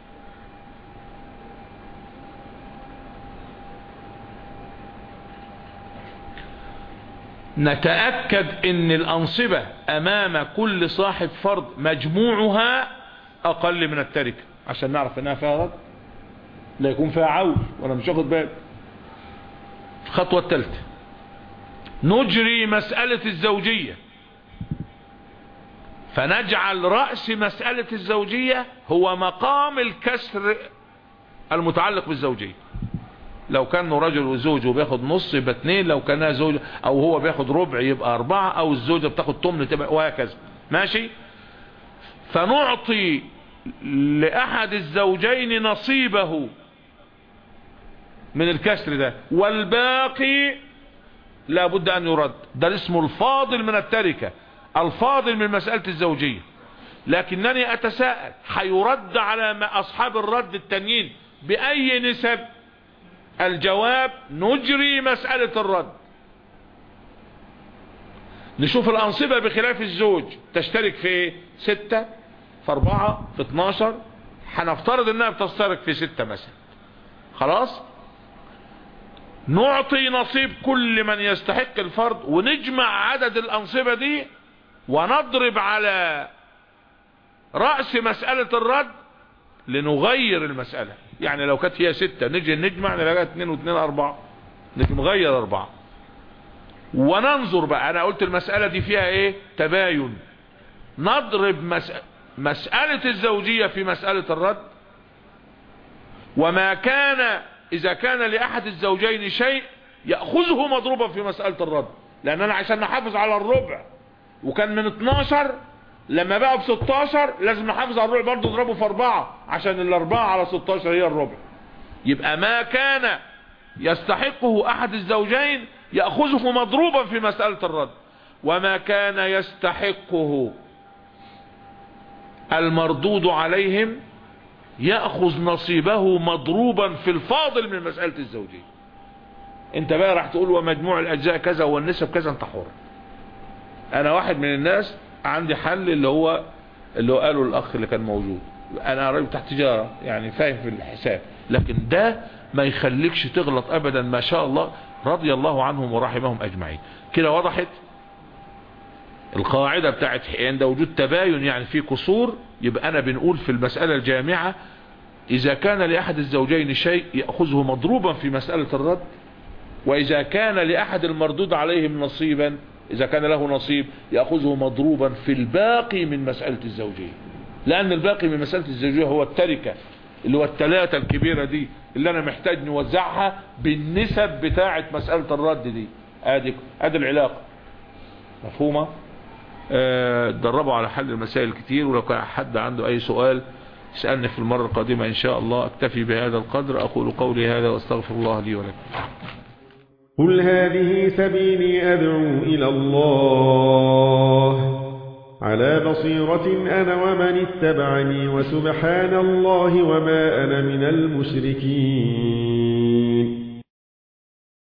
نتأكد ان الانصبة امام كل صاحب فرض مجموعها اقل من التركة عشان نعرف انها فيها رد لا يكون فيها عول وانا مش واخد بالي الخطوة الثالثة نجري مسألة الزوجية فنجعل رأس مسألة الزوجية هو مقام الكسر المتعلق بالزوجية لو كان رجل وزوج وبياخد نص يبقى اتنين لو كانها زوج او هو بياخد ربع يبقى اربعة او الزوجة بتاخد تمن تبقى وهكذا ماشي فنعطي لأحد الزوجين نصيبه من الكسر ده والباقي لابد ان يرد ده اسمه الفاضل من التركة الفاضل من مسألة الزوجية لكنني اتساءل هيرد على ما اصحاب الرد التانيين باي نسب الجواب نجري مسألة الرد نشوف الانصبة بخلاف الزوج تشترك في ايه ستة في اربعة في اتناشر هنفترض انها بتشترك في ستة مثلا خلاص نعطي نصيب كل من يستحق الفرض ونجمع عدد الانصبة دي ونضرب على رأس مسألة الرد لنغير المسألة يعني لو كانت هي ستة نجي نجمع نلاقيها اتنين واتنين اربعة نجي نغير اربعة وننظر بقى انا قلت المسألة دي فيها ايه تباين نضرب مس... مسألة الزوجية في مسألة الرد وما كان اذا كان لاحد الزوجين شيء يأخذه مضروبا في مسألة الرد لان انا عشان نحافظ على الربع وكان من 12 لما بقى ب 16 لازم نحافظ على الربع برضه نضربه في اربعة عشان الاربعة على 16 هي الربع يبقى ما كان يستحقه احد الزوجين يأخذه مضروبا في مسألة الرد وما كان يستحقه المردود عليهم يأخذ نصيبه مضروبا في الفاضل من مسألة الزوجية انت بقى راح تقول ومجموع الاجزاء كذا والنسب كذا انت حر انا واحد من الناس عندي حل اللي هو اللي هو قاله الاخ اللي كان موجود انا راجل تحت تجارة يعني فاهم في الحساب لكن ده ما يخليكش تغلط ابدا ما شاء الله رضي الله عنهم ورحمهم اجمعين كده وضحت القاعدة بتاعت عند وجود تباين يعني في قصور يبقى انا بنقول في المسألة الجامعة اذا كان لاحد الزوجين شيء يأخذه مضروبا في مسألة الرد واذا كان لاحد المردود عليهم نصيبا اذا كان له نصيب يأخذه مضروبا في الباقي من مسألة الزوجية لان الباقي من مسألة الزوجية هو التركة اللي هو التلاتة الكبيرة دي اللي انا محتاج نوزعها بالنسب بتاعة مسألة الرد دي ادي ادي العلاقة مفهومة آه، اتدربوا على حل المسائل كتير ولو كان حد عنده اي سؤال اسألني في المرة القادمة ان شاء الله اكتفي بهذا القدر اقول قولي هذا واستغفر الله لي ولكم قل هذه سبيلي أدعو إلى الله على بصيرة أنا ومن اتبعني وسبحان الله وما أنا من المشركين